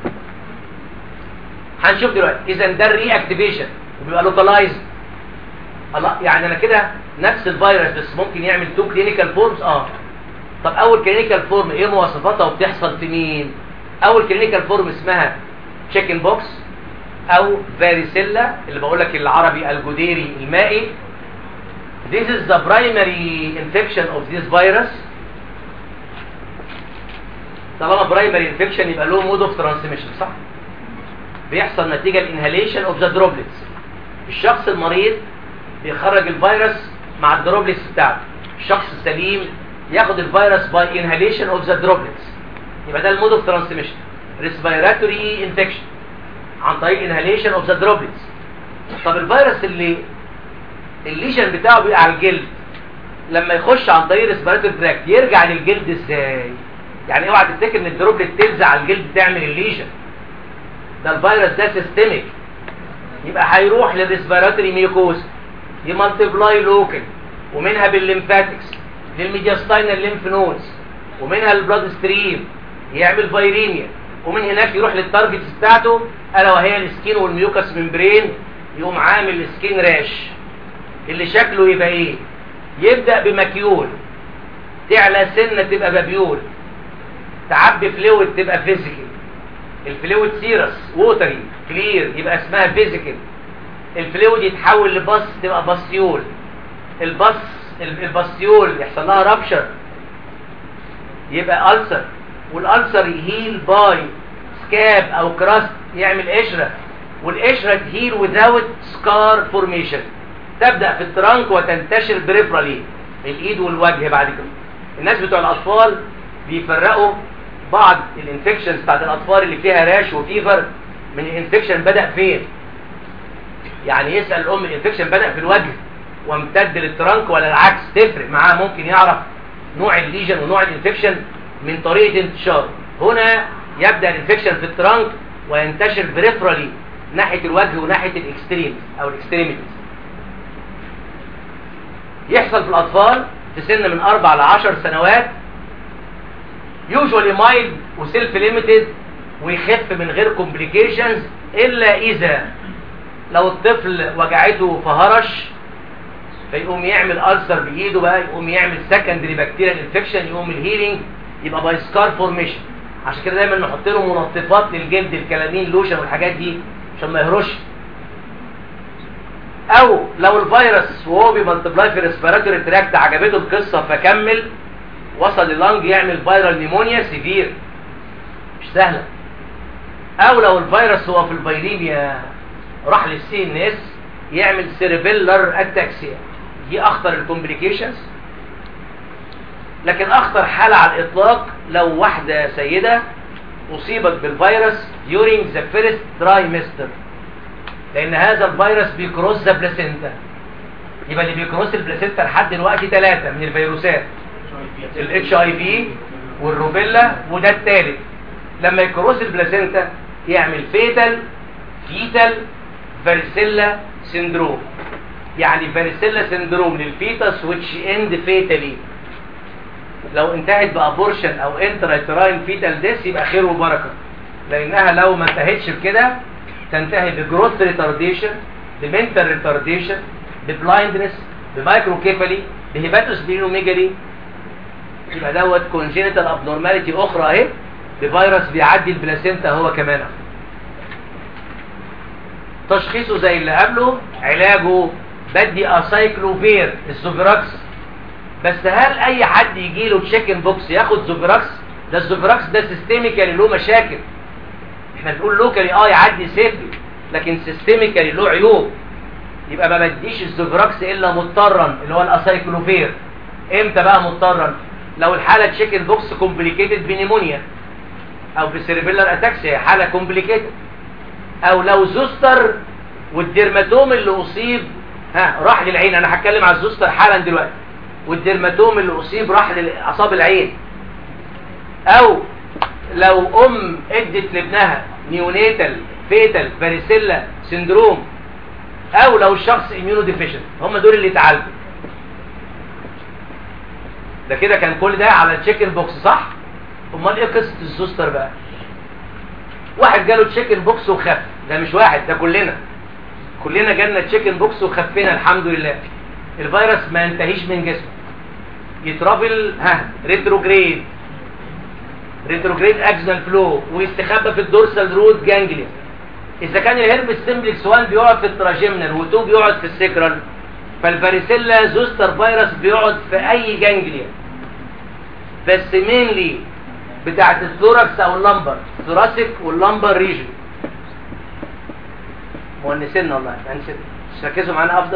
هنشوف دلوقتي اذا ده الري اكتيفيشن وبيبقى لوكالايزد الله يعني انا كده نفس الفيروس بس ممكن يعمل تو كلينيكال فورمز اه طب اول كلينيكال فورم ايه مواصفاتها وبتحصل في مين اول كلينيكال فورم اسمها تشيكن بوكس او فاريسيلا اللي بقول لك العربي الجديري المائي This is the primary infection of this virus طالما برايمري انفكشن يبقى له مود اوف ترانسميشن صح بيحصل نتيجه الانهاليشن اوف ذا دروبلتس الشخص المريض بيخرج الفيروس مع الدروبلتس بتاعته الشخص السليم ياخد الفيروس باي انهاليشن اوف ذا دروبلتس يبقى ده المود اوف ترانسميشن ريسبيراتوري انفكشن عن طريق انهاليشن اوف ذا دروبلتس طب الفيروس اللي الليشن بتاعه بيبقى على الجلد لما يخش عن طريق ريسبيراتوري تراكت يرجع للجلد ازاي يعني اوعى تفتكر ان الدروبلت تلزق على الجلد تعمل الليشن ده الفيروس ده سيستميك يبقى هيروح للريسبيراتوري ميوكوز يمالتيبلاي لوكال ومنها بالليمفاتكس للميدياستاينال ليمف نودز ومنها البلاد ستريم يعمل فيريميا ومن هناك يروح للتارجتس بتاعته الا وهي السكين والميوكس ممبرين يقوم عامل سكين راش اللي شكله يبقى ايه يبدا بمكيول تعلى سنه تبقى بابيول تعبي فلويد تبقى فيزيكال الفلويد سيرس ووتري كلير يبقى اسمها فيزيكال الفلويد يتحول لبص تبقى باستيول البص الباستيول يحصل لها رابشر يبقى ألسر والألسر يهيل باي سكاب او كراست يعمل قشرة والقشرة تهيل without سكار فورميشن تبدأ في الترانك وتنتشر بريفرالي الايد والوجه بعد كده الناس بتوع الاطفال بيفرقوا بعض الانفكشنز بتاعت الاطفال اللي فيها راش وفيفر من الانفكشن بدأ فين يعني يسأل الام الانفكشن بدأ في الوجه وامتد للترانك ولا العكس تفرق معاه ممكن يعرف نوع الليجن ونوع الانفكشن من طريقة انتشاره هنا يبدأ الانفكشن في الترانك وينتشر بريفرالي ناحية الوجه وناحية الاكستريم او الاكستريميتيز يحصل في الاطفال في سن من 4 ل 10 سنوات يوجوالي مايلد وسيلف ليميتد ويخف من غير كومبليكيشنز الا اذا لو الطفل وجعته فهرش فيقوم يعمل ألسر بإيده بقى يقوم يعمل سكندري بكتيريال انفكشن يقوم الهيلينج يبقى باي سكار فورميشن عشان كده دايما نحط له منظفات للجلد الكلامين لوشن والحاجات دي عشان ما يهرش او لو الفيروس وهو بيملتبلاي في ريسبيراتوري تراكت عجبته القصه فكمل وصل لللنج يعمل فيرال نيمونيا سيفير مش سهله او لو الفيروس هو في الفيريميا راح للسي ان اس يعمل سيربيلر اتاكسيا دي اخطر الكومبليكيشنز لكن اخطر حالة على الاطلاق لو واحدة سيدة اصيبت بالفيروس during the first trimester لان هذا الفيروس بيكروس ذا بلاسينتا يبقى اللي بيكروس البلاسينتا لحد دلوقتي ثلاثة من الفيروسات الاتش اي في والروبيلا وده الثالث لما يكروس البلاسينتا يعمل فيتال فيتال فارسيلا سندروم يعني فارسيلا سندروم للفيتس which end fatally لو انتهت بابورشن او انترايتراين فيتال ديس يبقى خير وبركه لانها لو ما انتهتش بكده تنتهي بجروث ريتارديشن بمنتال ريتارديشن ببلايندنس بمايكروكيفالي بهيباتوسبينوميجالي يبقى دوت كونجينيتال ابنورماليتي اخرى اهي بفيروس بيعدي البلاسينتا هو كمان تشخيصه زي اللي قبله علاجه بدي اسايكلوفير الزوفراكس بس هل اي حد يجي له تشيكن بوكس ياخد زوفراكس ده الزوفراكس ده سيستميكالي له مشاكل احنا بنقول لوكالي اه يعدي سيفلي لكن سيستميكالي له عيوب يبقى ما بديش الزوفراكس الا مضطرا اللي هو الاسايكلوفير امتى بقى مضطرا لو الحاله تشيكن بوكس كومبليكيتد بنيمونيا او بسيربيلر اتاكسيا حاله كومبليكيتد او لو زوستر والديرماتوم اللي اصيب ها راح للعين انا هتكلم على الزوستر حالا دلوقتي والديرماتوم اللي اصيب راح لاعصاب العين او لو ام ادت لابنها نيونيتال فيتال فاريسيلا سندروم او لو الشخص اميونو ديفيشنت هم دول اللي اتعالجوا ده كده كان كل ده على التشيكن بوكس صح امال ايه قصه الزوستر بقى واحد جاله تشيكن بوكس وخف ده مش واحد ده كلنا كلنا جالنا تشيكن بوكس وخفينا الحمد لله الفيروس ما ينتهيش من جسمه يترافل ها ريتروجريد ريتروجريد اكزنال فلو ويستخبى في الدورسال رود جانجليا اذا كان الهربس سيمبلكس 1 بيقعد في التراجيمنال و2 بيقعد في السكرال فالفاريسيلا زوستر فيروس بيقعد في اي جانجليا بس مينلي بتاعت الثوركس او اللمبر ثوراسيك واللمبر ريجن مؤنسين والله انسد ركزوا معانا افضل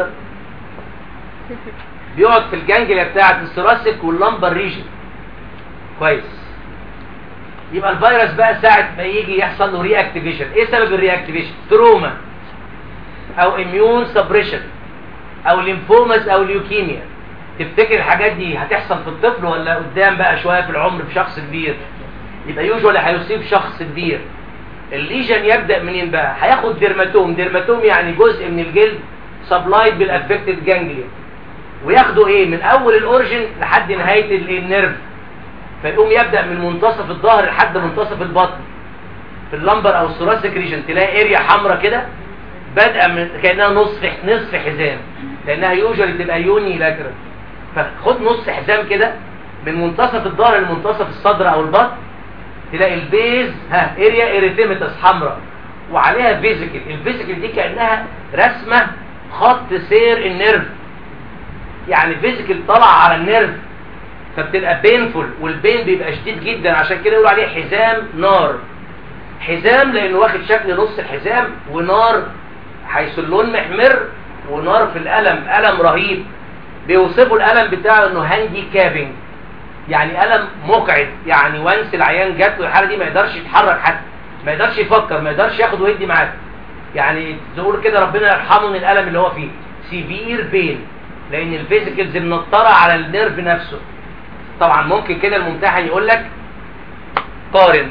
بيقعد في الجانجليا بتاعت الثوراسيك واللمبر ريجن كويس يبقى الفيروس بقى ساعة ما يجي يحصل له ري اكتيفيشن ايه سبب الري اكتيفيشن تروما او اميون سبريشن او ليمفوماس او ليوكيميا تفتكر الحاجات دي هتحصل في الطفل ولا قدام بقى شوية في العمر في شخص كبير يبقى يوجوالي هيصيب شخص كبير الليجن يبدأ منين بقى هياخد ديرماتوم ديرماتوم يعني جزء من الجلد سبلايد بالافكتد جانجليا وياخدوا ايه من اول الاوريجن لحد نهاية النيرف فيقوم يبدأ من منتصف الظهر لحد منتصف البطن في اللمبر او الثوراسيك ريجن تلاقي اريا حمراء كده بادئه من كانها نصف نصف حزام لانها يوجوالي تبقى يوني لاكرال فخد نص حزام كده من منتصف الظهر لمنتصف الصدر او البطن تلاقي البيز ها اريا اريثيمتس حمراء وعليها فيزيكال الفيزيكال دي كانها رسمه خط سير النيرف يعني فيزيكال طلع على النيرف فبتبقى بينفول والبين بيبقى شديد جدا عشان كده يقولوا عليه حزام نار حزام لانه واخد شكل نص الحزام ونار حيث اللون محمر ونار في الألم ألم رهيب بيوصفوا الألم بتاعه انه هاندي كابينج يعني ألم مقعد يعني وانس العيان جات له الحالة دي ما يقدرش يتحرك حتى ما يقدرش يفكر ما يقدرش ياخد ويدي معاه يعني تقول كده ربنا يرحمه من الألم اللي هو فيه سيفير بين لان الفيزيكالز منطرة على النيرف نفسه طبعا ممكن كده الممتحن يقول لك قارن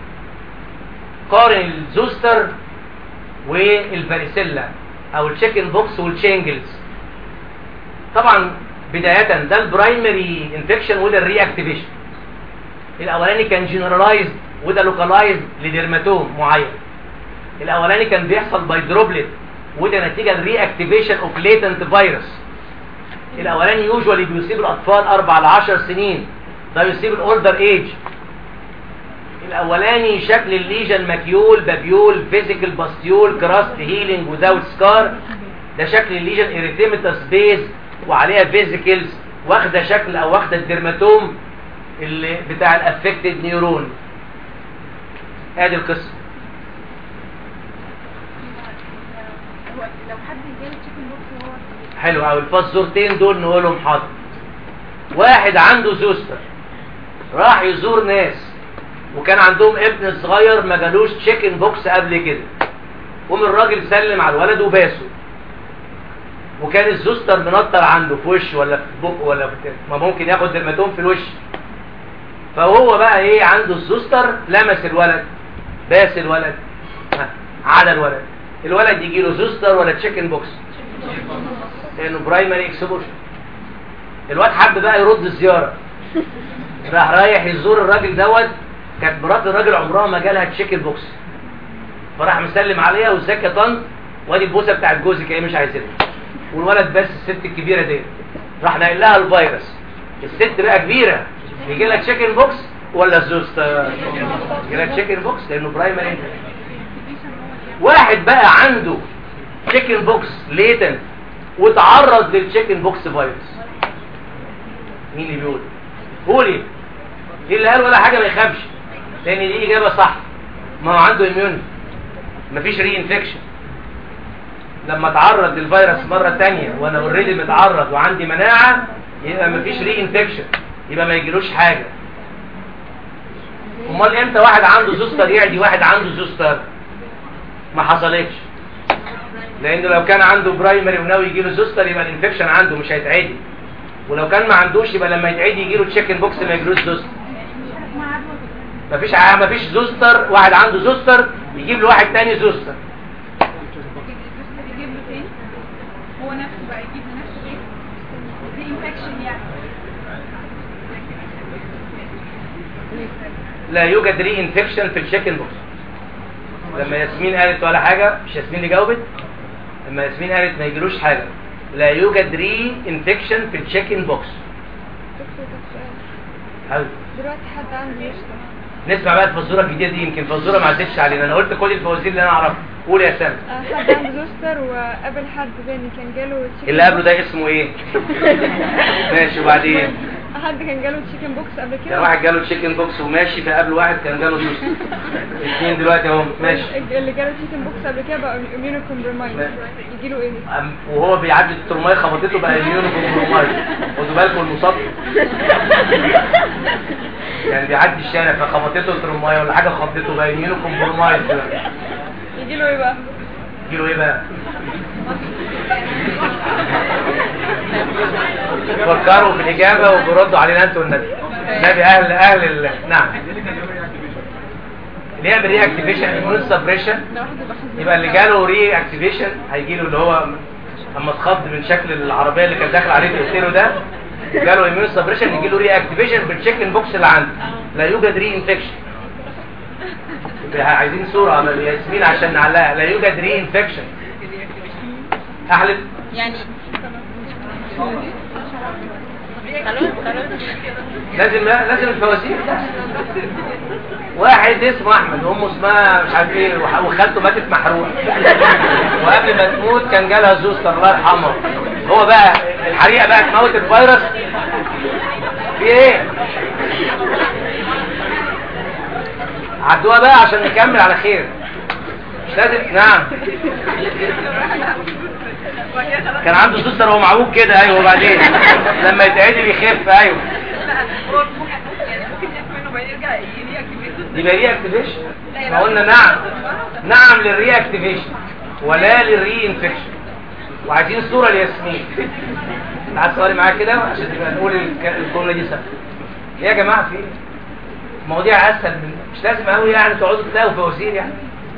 قارن الزوستر والفاريسيلا او التشيكن بوكس والشينجلز طبعا بداية ده البرايمري انفكشن وده الري اكتيفيشن الاولاني كان جنرالايزد وده لوكالايزد لديرماتوم معين الاولاني كان بيحصل باي دروبلت وده نتيجة الري اكتيفيشن اوف ليتنت فيروس الاولاني يوجوالي بيصيب الاطفال 4 ل 10 سنين ده بيصيب الاولدر ايج الاولاني شكل الليجن ماكيول بابيول فيزيكال باستيول كراست هيلينج وذاوت سكار ده شكل الليجن اريثيمتاس بيز وعليها فيزيكلز واخده شكل او واخده الدرماتوم اللي بتاع الافكتد نيورون ادي القصه
هو لو حد جاله تشيكن بوكس وهو
حلو قوي الفزورتين دول نقولهم حاضر واحد عنده زوستر راح يزور ناس وكان عندهم ابن صغير ما جالوش تشيكن بوكس قبل كده قوم الراجل سلم على الولد وباسه وكان الزوستر منطر عنده في وش ولا في بق ولا في كده ما ممكن ياخد درماتوم في الوش فهو بقى ايه عنده الزوستر لمس الولد باس الولد ها، على الولد الولد يجي له زوستر ولا تشيكن بوكس لانه برايمري اكسبوجر الواد حب بقى يرد الزياره راح رايح يزور الراجل دوت كانت مرات الراجل عمرها ما جالها تشيكن بوكس فراح مسلم عليها وازيك يا طنط وادي البوسه بتاعت جوزك ايه مش عايزينها والولد بس الست الكبيره دي راح ناقل لها الفيروس الست بقى كبيره يجي لها تشيكن بوكس ولا زوست يجي لها تشيكن بوكس لانه برايمري واحد بقى عنده تشيكن بوكس ليتن وتعرض للتشيكن بوكس فيروس مين اللي بيقول قولي ايه اللي قال ولا حاجه ما يخافش لان دي اجابه صح ما هو عنده اميونيتي مفيش ري انفكشن لما اتعرض للفيروس مره تانية وانا اوريدي متعرض وعندي مناعه يبقى مفيش ري انفكشن يبقى ما يجيلوش حاجه امال امتى واحد عنده زوستر يعدي واحد عنده زوستر ما حصلتش لانه لو كان عنده برايمري وناوي يجيله زوستر يبقى الانفكشن عنده مش هيتعدي ولو كان ما عندوش يبقى لما يتعدي يجيله تشيكن بوكس ما يجيلوش زوستر مفيش ع- مفيش زوستر واحد عنده زوستر يجيب له واحد تاني زوستر
يجيب له تاني هو نفسه بقى يجيب لنفسه ايه دي انفكشن يعني
لا يوجد ري انفكشن في التشيكن بوكس لما ياسمين قالت ولا حاجه مش ياسمين اللي جاوبت لما ياسمين قالت ما يجيلوش حاجه لا يوجد ري انفكشن في التشيكن بوكس
دكتور طب سؤال
حلو
دلوقتي حد عنده يشتم
نسمع بقى الفزوره الجديده دي يمكن فزوره ما عدتش علينا انا قلت كل الفوازير اللي انا اعرفها قول يا سامي
آه، حد عنده زوستر وقابل حد تاني كان جاله تشيكن
اللي قبله ده اسمه ايه ماشي وبعدين
حد كان جاله تشيكن بوكس قبل
كان
كده
واحد جاله تشيكن بوكس وماشي فقابله واحد كان جاله جوز اثنين دلوقتي اهو ماشي
اللي جاله تشيكن بوكس قبل كده بقى اميونو كومبرومايز
ماشي.
يجي له ايه
أم- وهو بيعدي الترمايه خبطته بقى اميونو كومبرومايز خدوا بالكم المصاب يعني بيعدي الشارع فخبطته الترمايه ولا حاجه خبطته بقى اميونو كومبرومايز دلوقتي.
يجي له ايه بقى
يجيله ايه بقى فكروا في الاجابه وبيردوا علينا انتوا والنبي نبي اهل اهل ال... نعم اللي يعمل ري اكتيفيشن اميون سبريشن
ده واحد يبقى حزين
يبقى اللي جاله ري اكتيفيشن هيجي له اللي هو اما اتخض من شكل العربيه اللي كان داخل عليه تقتله ده جاله اميون سبريشن يجي له ري اكتيفيشن بالتشيكن بوكس اللي عنده لا يوجد ري انفكشن عايزين صوره على ياسمين عشان نعلقها لا يوجد ري انفكشن احلف
يعني خلاص خلاص
لازم لازم الفوازير واحد اسمه احمد وامه اسمها مش عارف ايه وح- وخالته ماتت محروقه وقبل ما تموت كان جالها زوستر الله يرحمه هو بقى الحريقه بقى تموت الفيروس في ايه عدوها بقى عشان نكمل على خير مش لازم نعم كان عنده زوستر وهو معوج كده ايوه وبعدين لما يتعدل يخف ايوه يبقى ري اكتيفيشن ما قلنا نعم نعم للري اكتيفيشن ولا للري انفكشن وعايزين صوره لياسمين تعال صوري معايا كده عشان تبقى نقول الك- الجمله دي سهله يا جماعه في ايه مواضيع اسهل من مش لازم قوي يعني تقعدوا تلاقوا فوازير يعني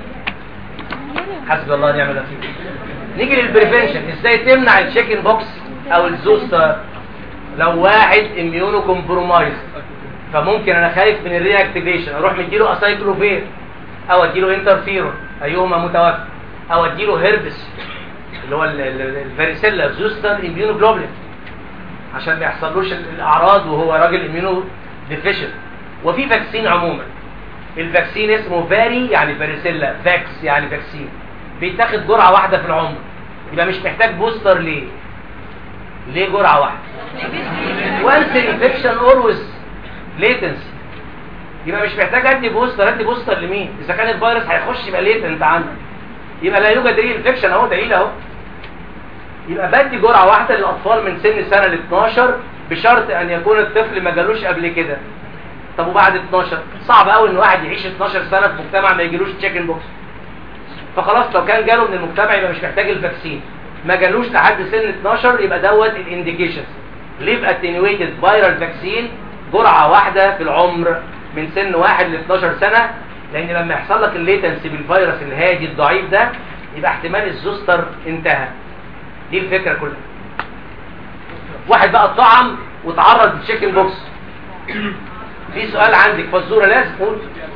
حسبي الله ونعم الوكيل نيجي للبريفنشن ازاي تمنع التشيكن بوكس او الزوستر لو واحد اميونو كومبرومايز فممكن انا خايف من الري اكتيفيشن اروح مديله اسايكلوفير او اديله انترفيرون ايهما متوفى او اديله هيربس اللي هو ال- ال- الفاريسيلا زوستر اميونو جلوبولين عشان ما يحصلوش ال- الاعراض وهو راجل اميونو ديفيشنت وفي فاكسين عموما الفاكسين اسمه فاري يعني فاريسيلا فاكس يعني فاكسين بيتاخد جرعه واحده في العمر يبقى مش محتاج بوستر ليه ليه جرعه واحده وانس الانفكشن اولويز ليتنسي يبقى مش محتاج ادي بوستر ادي بوستر لمين اذا كان الفيروس هيخش يبقى ليتنت عندك يبقى لا يوجد ري انفكشن اهو دليل اهو يبقى بدي جرعه واحده للاطفال من سن سنه ل 12 بشرط ان يكون الطفل ما جالوش قبل كده طب وبعد 12 صعب قوي ان واحد يعيش 12 سنه في مجتمع ما يجيلوش تشيكن بوكس فخلاص لو كان جاله من المجتمع يبقى مش محتاج الفاكسين ما جالوش لحد سن 12 يبقى دوت الانديكيشنز ليف اتنيويتد فايرال فاكسين جرعه واحده في العمر من سن 1 ل 12 سنه لان لما يحصل لك الليتنسي بالفيروس الهادي الضعيف ده يبقى احتمال الزوستر انتهى دي الفكره كلها واحد بقى اتطعم وتعرض للتشيكن بوكس في سؤال عندك فزوره لازم قول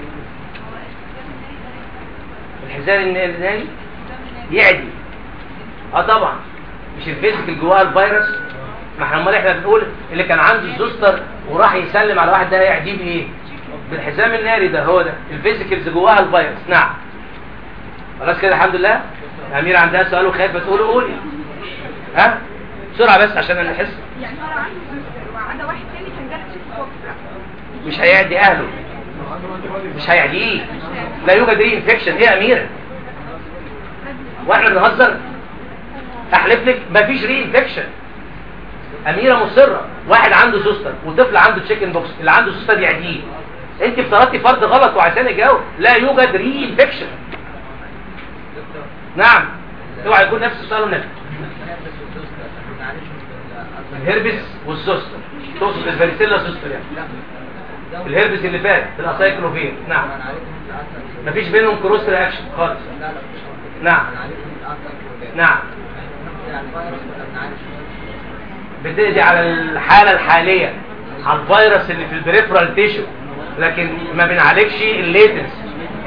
الحزام الناري يعدي اه طبعا مش الفيزيكال جواه الفيروس ما احنا امال احنا بنقول اللي كان عنده الزوستر وراح يسلم على واحد ده هيعديه بايه بالحزام الناري ده هو ده الفيزيكالز جواها الفيروس نعم خلاص كده الحمد لله امير عندها سؤال وخايفه تقوله قولي ها بسرعه بس عشان نحس
يعني هو عنده زوستر وعدا واحد تاني كان جاله تشيك بوكس
مش هيعدي اهله مش هيعديه لا يوجد ري انفكشن ايه يا اميره واحنا بنهزر احلف لك مفيش ري انفكشن اميره مصره واحد عنده زوستر وطفل عنده تشيكن بوكس اللي عنده زوستر يعديه انت افترضتي فرض غلط وعشان يجاوب لا يوجد ري انفكشن نعم اوعى يكون نفس السؤال والنفس الهربس والزوستر تقصد الفاريسيلا زوستر يعني الهربس اللي فات الاسايكلوفين نعم مفيش بينهم كروس رياكشن خالص نعم نعم بتقضي على الحالة الحالية على الفيروس اللي في البريفرال تيشو لكن ما بنعالجش الليتنسي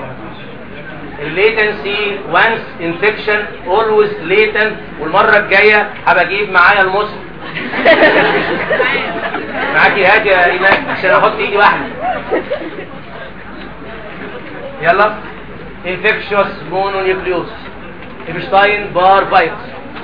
الليتنسي وانس انفكشن اولويز ليتنت والمرة الجاية هبقى اجيب معايا المصل معاكي هادي يا ايمان عشان احط ايدي واحدة يلا انفكشوس مونونيوكليوس ايبشتاين بار فيروس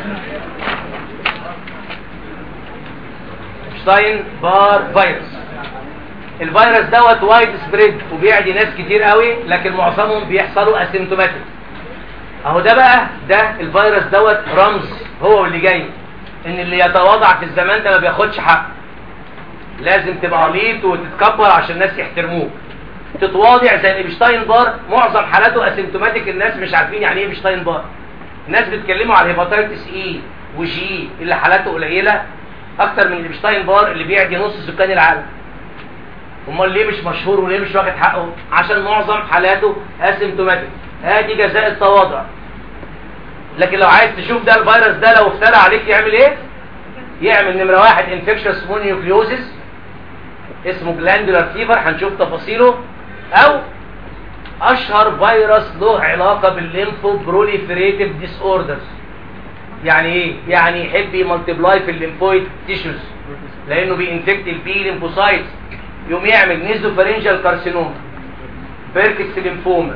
ايبشتاين بار فيروس الفيروس دوت وايد سبريد وبيعدي ناس كتير قوي لكن معظمهم بيحصلوا اسيمتوماتيك اهو ده بقى ده الفيروس دوت رمز هو اللي جاي ان اللي يتواضع في الزمان ده ما بياخدش حق لازم تبقى عليط وتتكبر عشان الناس يحترموك تتواضع زي ايبشتاين بار معظم حالاته اسيمتوماتيك الناس مش عارفين يعني ايه ايبشتاين بار الناس بيتكلموا على الهيباتيتس اي وجي اللي حالاته قليله اكتر من الايبشتاين بار اللي بيعدي نص سكان العالم امال ليه مش مشهور وليه مش واخد حقه عشان معظم حالاته اسيمتوماتيك ادي جزاء التواضع لكن لو عايز تشوف ده الفيروس ده لو افترى عليك يعمل ايه يعمل نمره واحد انفكشوس مونيوكليوزيس اسمه جلاندولار فيفر هنشوف تفاصيله او اشهر فيروس له علاقه بالليمفو بروليفريتيف ديس اوردرز يعني ايه يعني يحب يمالتيبلاي في الليمفويد تيشوز لانه بينفكت البي ليمفوسايتس يقوم يعمل نيزوفارينجال كارسينوما بيركتس ليمفوما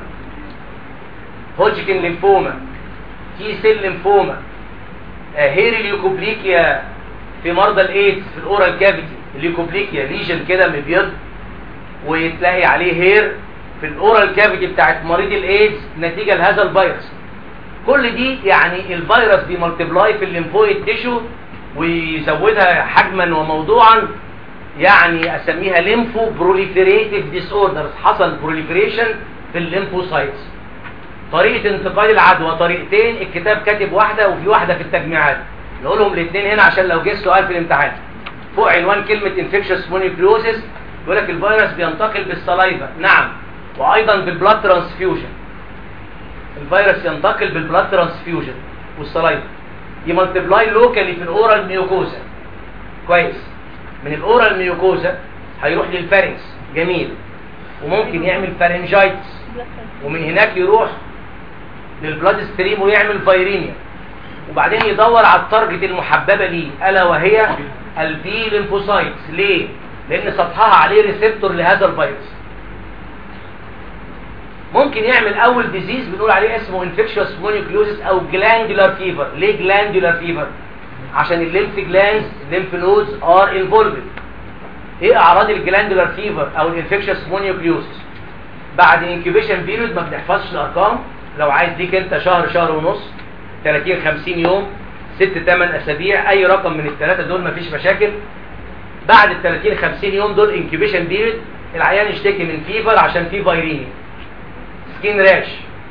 هوجكن ليمفوما تي سيل ليمفوما هيري ليوكوبليكيا في مرضى الايدز في الاورال كافيتي الليوكوبليكيا ليجن كده مبيض وتلاقي عليه هير في الاورال كافيتي بتاعت مريض الايدز نتيجه لهذا الفيروس كل دي يعني الفيروس بيمالتيبلاي في الليمفويد تيشو ويزودها حجما وموضوعا يعني اسميها ليمفو بروليفريتيف ديس اوردرز حصل بروليفريشن في الليمفوسايتس طريقه انتقال العدوى طريقتين الكتاب كاتب واحده وفي واحده في التجميعات نقولهم الاثنين هنا عشان لو جه السؤال في الامتحان فوق عنوان كلمه انفكشوس مونيكليوزيس يقول لك الفيروس بينتقل بالسلايفا نعم وايضا بالبلاد ترانسفيوجن الفيروس ينتقل بالبلاد ترانسفيوجن والسلايفا يمالتيبلاي لوكالي في الاورال ميوكوزا كويس من الاورال ميوكوزا هيروح للفارنكس جميل وممكن يعمل فارنجايتس ومن هناك يروح للبلاد ستريم ويعمل فايرينيا وبعدين يدور على التارجت المحببه ليه الا وهي البي ليمفوسايتس ليه لان سطحها عليه ريسبتور لهذا الفيروس ممكن يعمل اول ديزيز بنقول عليه اسمه انفكشوس مونيوكلوزيس او جلاندولار فيفر ليه جلاندولار فيفر عشان الليمف جلاندز الليمف نودز ار انفولفد ايه اعراض الجلاندولار فيفر او الانفكشوس مونيوكلوزيس بعد انكيوبيشن بيريود ما بنحفظش الارقام لو عايز ليك انت شهر شهر ونص 30 50 يوم 6 8 اسابيع اي رقم من الثلاثه دول مفيش مشاكل بعد ال 30 50 يوم دول انكيوبيشن بيريود العيان يشتكي من فيفر عشان في فيريني سكين راش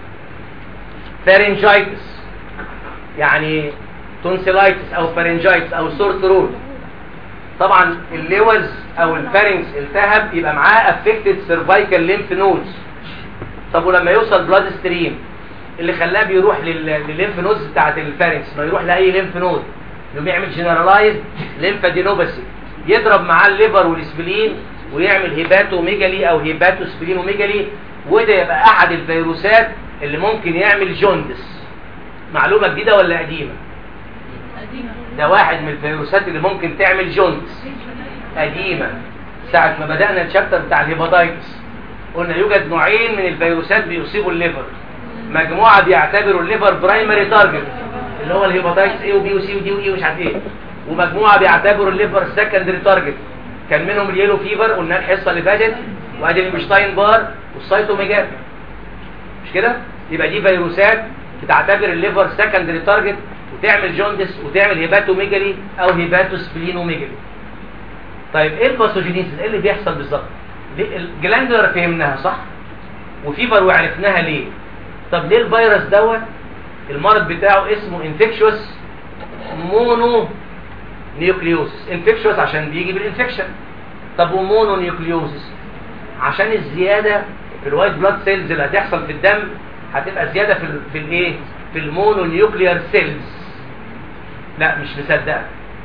فارنجايتس يعني تونسيلايتس او فارنجايتس او سور ثروت طبعا الليوز او الفارنكس التهب يبقى معاه افكتد سيرفايكال ليمف نودز طب ولما يوصل بلاد ستريم اللي خلاه بيروح للليمف نودز بتاعت الفارنكس ما يروح لاي ليمف نود انه بيعمل جنرالايز ليمفادينوباثي يضرب معاه الليفر والسبلين ويعمل هيباتوميجالي او هيباتوسبلينوميجالي وده يبقى احد الفيروسات اللي ممكن يعمل جوندس معلومه جديده ولا قديمه ده واحد من الفيروسات اللي ممكن تعمل جوندس قديمه ساعه ما بدانا الشابتر بتاع الهيباتايتس قلنا يوجد نوعين من الفيروسات بيصيبوا الليفر مجموعه بيعتبروا الليفر برايمري تارجت اللي هو الهيباتايتس اي وبي وسي ودي واي ومش عارف ايه ومجموعه بيعتبروا الليفر سكندري تارجت كان منهم اليلو فيفر قلنا الحصه اللي فاتت وادي المشتاين بار والسايتوميجات مش كده يبقى دي فيروسات بتعتبر الليفر سكندري تارجت وتعمل جوندس وتعمل هيباتوميجالي او هيباتوسبلينوميجالي طيب ايه الباثوجينيسيس ايه اللي بيحصل بالظبط الجلاندولار فهمناها صح وفيفر وعرفناها ليه طب ليه الفيروس دوت المرض بتاعه اسمه انفكشوس مونو نيوكليوسيس انفكشوس عشان بيجي بالانفكشن طب ومونو نيوكليوسيس عشان الزياده في الوايت بلاد سيلز اللي هتحصل في الدم هتبقى زياده في ال في الايه في المونو نيوكليار سيلز لا مش مصدق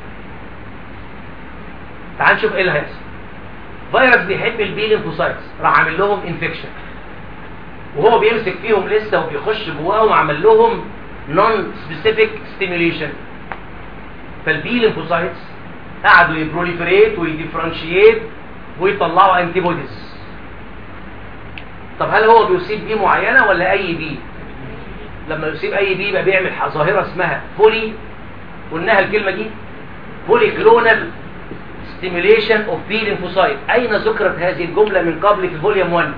تعال نشوف ايه اللي هيحصل فيروس بيحب البي ليمفوسايتس راح عامل لهم انفكشن وهو بيمسك فيهم لسه وبيخش جواهم عمل لهم نون سبيسيفيك ستيميوليشن فالبي ليمفوسايتس قعدوا يبروليفريت ويديفرنشيت ويطلعوا انتي بوديز طب هل هو بيصيب بي معينه ولا اي بي لما يصيب اي بي يبقى بيعمل ظاهره اسمها بولي قلناها الكلمه دي بولي كلونال ستيميوليشن اوف بي ليمفوسايت اين ذكرت هذه الجمله من قبل في فوليوم 1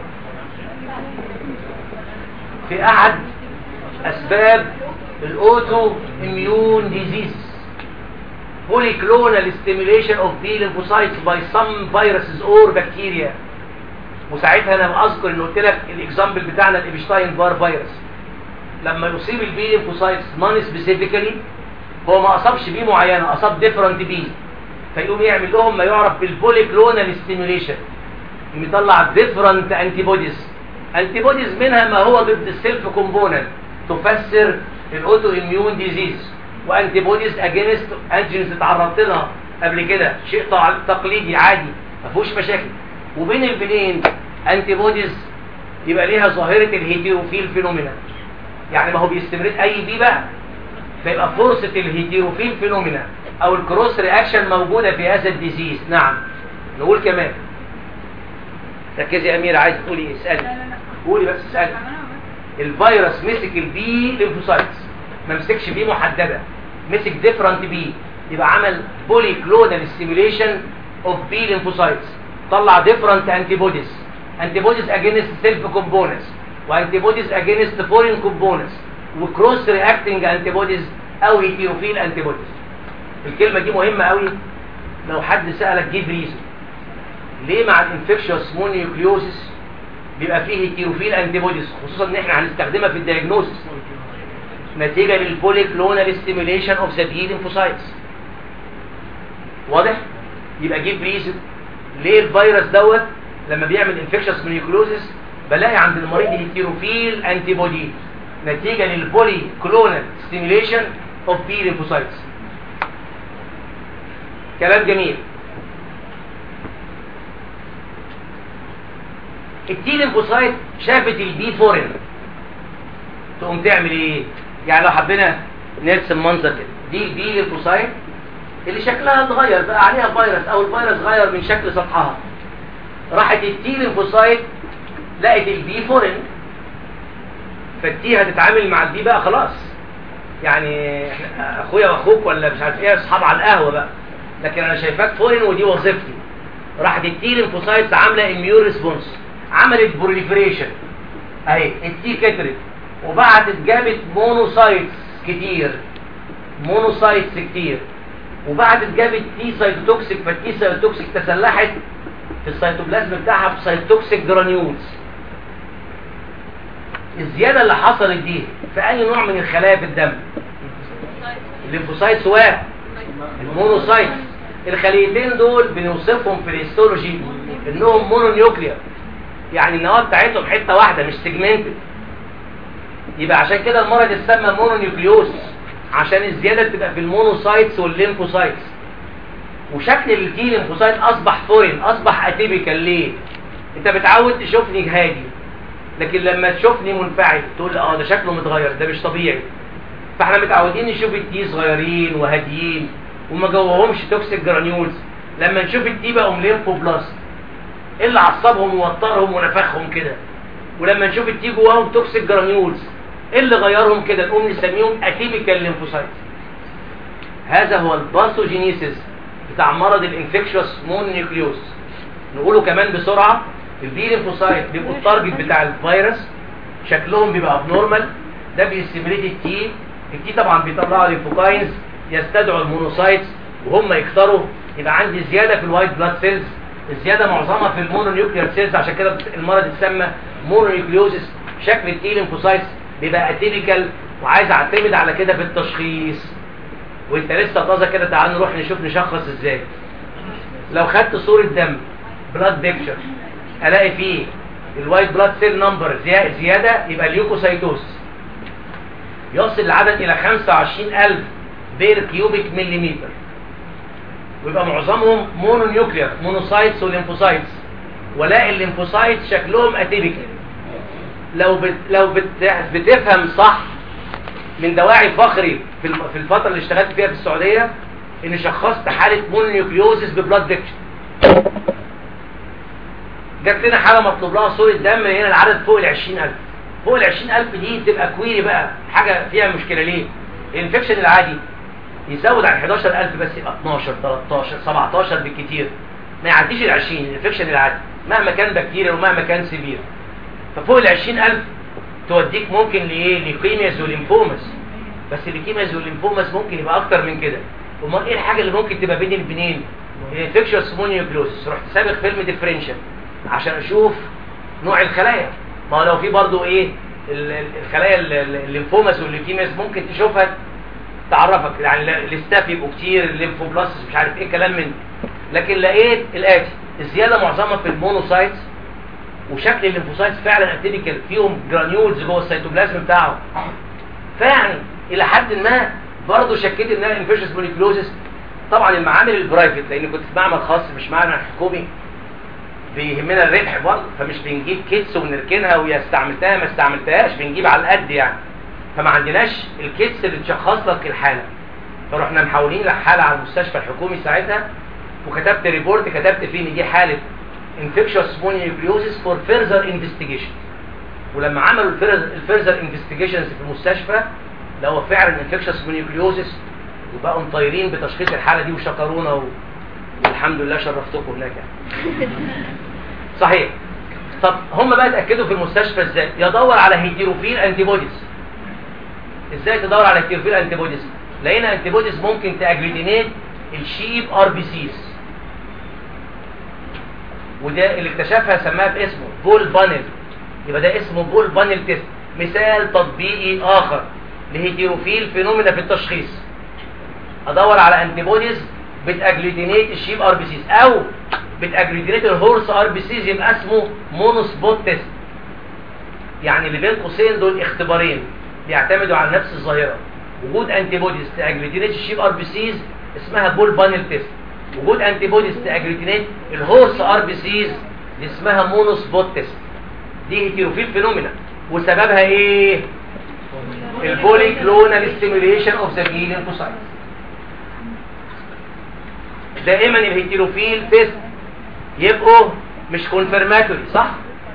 في احد اسباب الاوتو اميون ديزيز polyclonal stimulation of B lymphocytes by some viruses or bacteria وساعتها انا اذكر ان قلت لك الاكزامبل بتاعنا الابشتاين بار فيروس لما يصيب البي ليمفوسايتس نون سبيسيفيكالي هو ما اصابش بي معينه اصاب ديفرنت بي فيقوم يعمل لهم ما يعرف بالبوليكلونال ستيميوليشن يطلع ديفرنت انتي بوديز انتي بوديز منها ما هو ضد السيلف كومبوننت تفسر الاوتو اميون ديزيز وانتي بوديز اجينست انجنز اتعرضت لها قبل كده شيء تقليدي عادي ما فيهوش مشاكل وبين البنين انتي بوديز يبقى ليها ظاهره الهيتيروفيل فينومينا يعني ما هو بيستمرت اي بي بقى فيبقى فرصه الهيتيروفيل فينومينا او الكروس رياكشن موجوده في هذا الديزيز نعم نقول كمان ركزي يا اميره عايز تقولي ايه اسالي قولي بس اسالي الفيروس مسك البي ليمفوسايتس ما مسكش بي محدده مسك ديفرنت بي يبقى عمل بولي كلونال ستيميوليشن اوف بي ليمفوسايتس طلع ديفرنت انتي بوديز انتي بوديز اجينست سيلف كومبوننتس وانتي بوديز اجينست فورين كومبوننتس وكروس رياكتنج انتي بوديز او هيتيروفيل انتي بوديز الكلمه دي مهمه قوي لو حد سالك جيب ريزون ليه مع الانفكشوس مونيوكليوسيس بيبقى فيه هيتيروفيل انتي بوديز خصوصا ان احنا هنستخدمها في الدياجنوستس نتيجة للبوليكلونال ستيميوليشن اوف ذا بي ليمفوسايتس واضح يبقى جيب ريزن ليه الفيروس دوت لما بيعمل انفكشس مونيوكلوزيس بلاقي عند المريض هيتيروفيل انتي بودي نتيجة للبوليكلونال ستيميوليشن اوف بي ليمفوسايتس كلام جميل التي ليمفوسايت شافت البي فورين تقوم تعمل ايه يعني لو حبينا نرسم منظر كده دي دي ليمفوسايت اللي شكلها اتغير بقى عليها فيروس او الفيروس غير من شكل سطحها راحت التي ليمفوسايت لقت البي فورين فالتي هتتعامل مع البي بقى خلاص يعني إحنا اخويا واخوك ولا مش عارف ايه اصحاب على القهوه بقى لكن انا شايفاك فورين ودي وظيفتي راحت التي ليمفوسايتس عامله اميون ريسبونس عملت بروليفريشن اهي التي كترت وبعدت جابت مونوسايتس كتير مونوسايتس كتير وبعدت جابت تي سايتوتوكسيك فالتي سايتوتوكسيك تسلحت في السيتوبلازم بتاعها بسيتوكسيك جرانيولز الزياده اللي حصلت دي في اي نوع من الخلايا في الدم الليمفوسايتس واحد المونوسايت الخليتين دول بنوصفهم في الهيستولوجي انهم مونونيوكلير يعني النواه بتاعتهم حته واحده مش سيجمنتد يبقى عشان كده المرض اتسمى مونونيوكليوس عشان الزياده بتبقى في المونوسايتس والليمفوسايتس وشكل التي ليمفوسايت اصبح فورين اصبح اتيبيكال ليه انت بتعود تشوفني هادي لكن لما تشوفني منفعل تقول اه ده شكله متغير ده مش طبيعي فاحنا متعودين نشوف التي صغيرين وهاديين وما جواهمش توكسيك جرانيولز لما نشوف التي بقوا ليمفوبلاست ايه اللي عصبهم ووترهم ونفخهم كده ولما نشوف التي جواهم توكسيك جرانيولز ايه اللي غيرهم كده نقوم نسميهم اتيبيكال ليمفوسايت هذا هو الباثوجينيسيس بتاع مرض الانفكشوس مونيوكليوس نقوله كمان بسرعه البي ليمفوسايت بيبقوا التارجت بتاع الفيروس شكلهم بيبقى ابنورمال ده بيستمريت التي التي طبعا بيطلعوا ليمفوكاينز يستدعوا المونوسايتس وهم يكتروا يبقى عندي زياده في الوايت بلاد سيلز الزياده معظمها في المونونيوكلير سيلز عشان كده المرض اتسمى مونونيوكليوزيس شكل التي ليمفوسايتس بيبقى اتيبيكال وعايز اعتمد على كده في التشخيص وانت لسه طازه كده تعال نروح نشوف نشخص ازاي لو خدت صوره دم بلاد بيكتشر الاقي فيه الوايت بلاد سيل نمبر زياده يبقى اليوكوسايتوس يصل العدد الى 25000 بير كيوبيك مليمتر ويبقى معظمهم مونونيوكلير مونوسايتس وليمفوسايتس ولاقي الليمفوسايتس شكلهم اتيبيكال لو بت لو بت بتفهم صح من دواعي فخري في الم- في الفتره اللي اشتغلت فيها في السعوديه ان شخصت حاله مونونيوكليوزيس ببلاد بيكتشر جات لنا حاله مطلوب لها صوره دم هنا العدد فوق ال 20000 فوق ال 20000 دي تبقى كويري بقى حاجه فيها مشكله ليه؟ الانفكشن العادي يزود عن 11000 بس يبقى 12 13 17 بالكتير ما يعديش ال 20 الانفكشن العادي مهما كان بكتيريا ومهما كان سيفير ففوق ال 20000 توديك ممكن لايه؟ ليوكيمياز وليمفوماس بس الليوكيمياز والليمفوماس ممكن يبقى اكتر من كده امال ايه الحاجه اللي ممكن تبقى بين البنين؟ الانفكشوس مونيوكلوسيس رحت سابق فيلم ديفرنشال عشان اشوف نوع الخلايا ما هو لو في برضو ايه ال- ال- الخلايا ال- ال- الليمفوماس والليوكيمياس ممكن تشوفها تعرفك يعني الاستاف يبقوا كتير الليمفوبلاستس مش عارف ايه كلام من لكن لقيت الاتي الزياده معظمها في المونوسايتس وشكل الليمفوسايتس فعلا اتيبيكال فيهم جرانيولز جوه السيتوبلازم بتاعه فيعني الى حد ما برضه شكيت انها انفيشس مونيكلوزيس طبعا المعامل البرايفت لان كنت في معمل خاص مش معمل حكومي بيهمنا الربح برضه فمش بنجيب كيتس ونركنها ويا استعملتها ما استعملتهاش بنجيب على القد يعني فما عندناش الكيتس اللي تشخص لك الحاله فرحنا محولين الحاله على المستشفى الحكومي ساعتها وكتبت ريبورت كتبت فيه ان دي حاله infectious mononucleosis for further investigation ولما عملوا الفيرزر انفستيجيشنز في المستشفى لقوا فعلا infectious mononucleosis وبقوا مطيرين بتشخيص الحاله دي وشكرونا و... والحمد لله شرفتكم هناك يعني. صحيح طب هم بقى اتاكدوا في المستشفى ازاي يدور على هيتيروفيل انتي بوديز ازاي تدور على هيتيروفيل انتي بوديز لقينا انتي بوديز ممكن تاجليدينيت الشيب ار بي سيز وده اللي اكتشفها سماها باسمه بول بانل يبقى ده اسمه بول بانل تيست مثال تطبيقي اخر لهيتيروفيل فينومينا في التشخيص ادور على انتي بوديز بتاجليدينيت الشيب ار بي سيز او بتاجليدينيت الهورس ار بي سيز يبقى اسمه مونوسبوت تيست يعني اللي بين قوسين دول اختبارين بيعتمدوا على نفس الظاهره وجود انتي بوديز تاجليدينيت الشيب ار بي سيز اسمها بول بانل تيست وجود انتي بوديز تاجليدينيت الهورس ار بي سيز دي اسمها مونوسبوت تيست دي هيتيروفيل فينومينا وسببها ايه البوليكلونال ستيميوليشن اوف ذا بي ليمفوسايت دائما الهيتيروفيل تيست يبقوا مش كونفرماتوري صح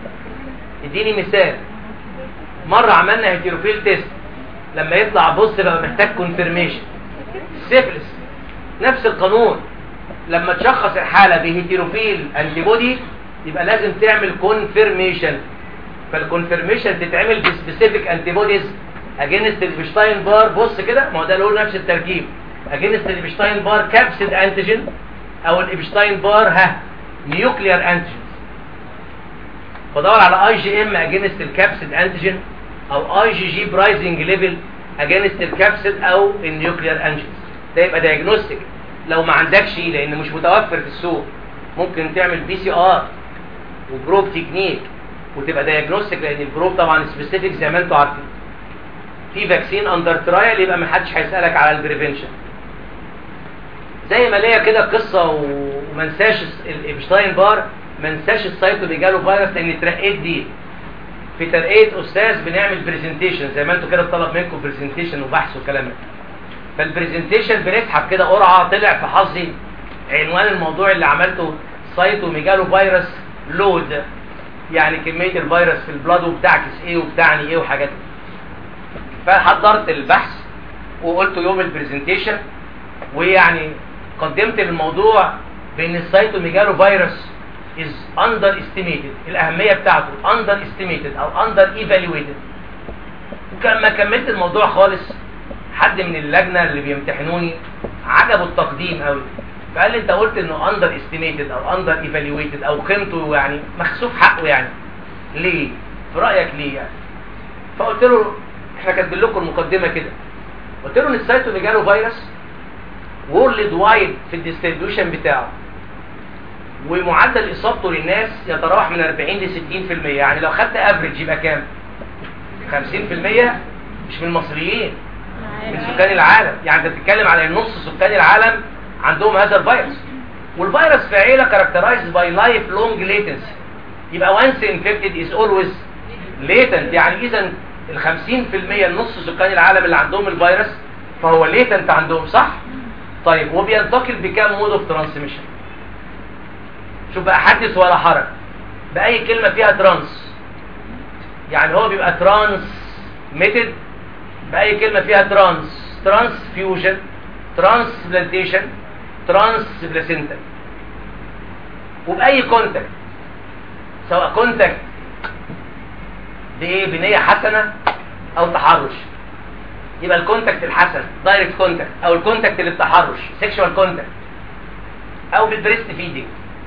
اديني مثال مره عملنا هيتيروفيل تيست لما يطلع بص بقى محتاج كونفرميشن سيفلس نفس القانون لما تشخص الحاله بهيتيروفيل انتي بودي يبقى لازم تعمل كونفرميشن فالكونفرميشن تتعمل بسبيسيفيك انتي بوديز اجينست البشتاين بار بص كده ما هو ده له نفس التركيب اجينست البشتاين بار كابسيد انتيجين او الابشتاين بار ها نيوكليير انتيجين بدور على اي جي ام اجينست الكابسيد انتيجين او اي جي جي برايزنج ليفل اجينست الكابسيد او النيوكليير انتيجين ده يبقى دايجنوستيك لو ما عندكش لان مش متوفر في السوق ممكن تعمل بي سي ار وبروب تكنيك وتبقى دايجنوستيك لان البروب طبعا سبيسيفيك زي ما انتم عارفين في فاكسين اندر ترايل يبقى ما حدش هيسالك على البريفنشن زي ما ليا كده قصه وما انساش الابشتاين بار ما انساش السايتو اللي جاله فيروس لان اترقيت دي في ترقيه استاذ بنعمل برزنتيشن زي ما انتم كده طلب منكم برزنتيشن وبحث وكلام ده فالبرزنتيشن بنسحب كده قرعه طلع في حظي عنوان الموضوع اللي عملته سايتو ميجالو فيروس لود يعني كميه الفيروس في البلاد وبتعكس ايه وبتعني ايه وحاجات فحضرت البحث وقلت يوم البرزنتيشن ويعني قدمت الموضوع بان السايتوميجالو فيروس is underestimated الاهميه بتاعته underestimated او underevaluated وكما كملت الموضوع خالص حد من اللجنه اللي بيمتحنوني عجبه التقديم قوي فقال لي انت قلت انه underestimated او underevaluated او قيمته يعني مخسوف حقه يعني ليه في رايك ليه يعني فقلت له احنا كاتبين لكم المقدمه كده قلت له ان السايتوميجالو فيروس وورلد وايد في الديستريبيوشن بتاعه ومعدل اصابته للناس يتراوح من 40 ل 60% يعني لو خدت افريج يبقى كام 50% مش من المصريين من سكان العالم يعني انت بتتكلم على ان نص سكان العالم عندهم هذا الفيروس والفيروس في عيله كاركترايزد باي لايف لونج ليتنسي يبقى وانس انفكتد از اولويز ليتنت يعني اذا ال 50% النص سكان العالم اللي عندهم الفيروس فهو ليتنت عندهم صح طيب وبينتقل بكام مود اوف ترانسميشن شوف بقى حدث ولا حرج باي كلمه فيها ترانس يعني هو بيبقى ترانس ميتد باي كلمه فيها ترانس ترانس فيوجن ترانس بلانتيشن ترانس بلاسينتا وباي كونتاكت سواء كونتاكت بايه بنيه حسنه او تحرش يبقى الكونتاكت الحسن دايركت كونتاكت او الكونتاكت اللي بتحرش سيكشوال كونتاكت او بالبريست فيدنج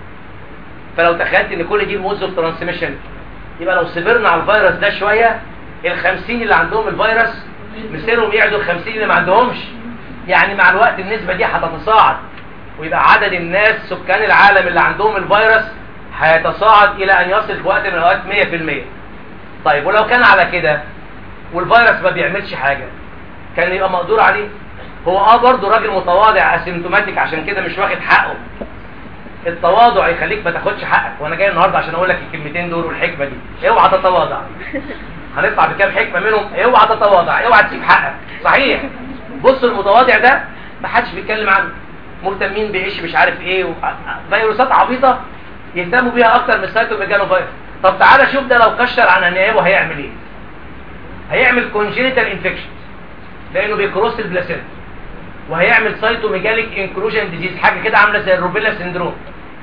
فلو تخيلت ان كل دي مودز اوف ترانسميشن يبقى لو صبرنا على الفيروس ده شويه ال 50 اللي عندهم الفيروس مصيرهم يعدوا ال 50 اللي ما عندهمش يعني مع الوقت النسبه دي هتتصاعد ويبقى عدد الناس سكان العالم اللي عندهم الفيروس هيتصاعد الى ان يصل في وقت من الاوقات 100% طيب ولو كان على كده والفيروس ما بيعملش حاجه كان يبقى مقدور عليه هو اه برضه راجل متواضع اسيمتوماتيك عشان كده مش واخد حقه التواضع يخليك ما تاخدش حقك وانا جاي النهارده عشان اقول لك الكلمتين دول والحكمه دي اوعى تتواضع هنطلع بكام حكمه منهم اوعى تتواضع اوعى تسيب حقك صحيح بص المتواضع ده ما حدش بيتكلم عنه مهتمين بعيش مش عارف ايه و... فيروسات عبيطه يهتموا بيها اكتر من السايتوميجانو فيروس طب تعالى شوف ده لو كشر عن انيابه هيعمل ايه هيعمل كونجينيتال انفكشن لانه بيكروس البلاسينتا وهيعمل سايتوميجاليك انكروجن ديزيز حاجه كده عامله زي الروبيلا سندروم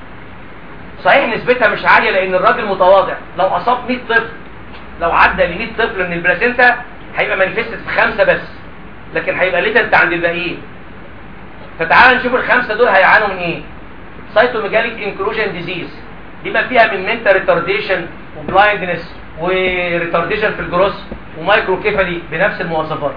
صحيح نسبتها مش عاليه لان الراجل متواضع لو اصاب 100 طفل لو عدى ل 100 طفل من البلاسينتا هيبقى مانيفستد في خمسه بس لكن هيبقى ليتنت عند الباقيين فتعال نشوف الخمسه دول هيعانوا من ايه سايتوميجاليك انكروجن ديزيز دي بقى فيها من منتال ريتارديشن وبلايندنس وريتارديشن في الجروس ومايكروكيفالي بنفس المواصفات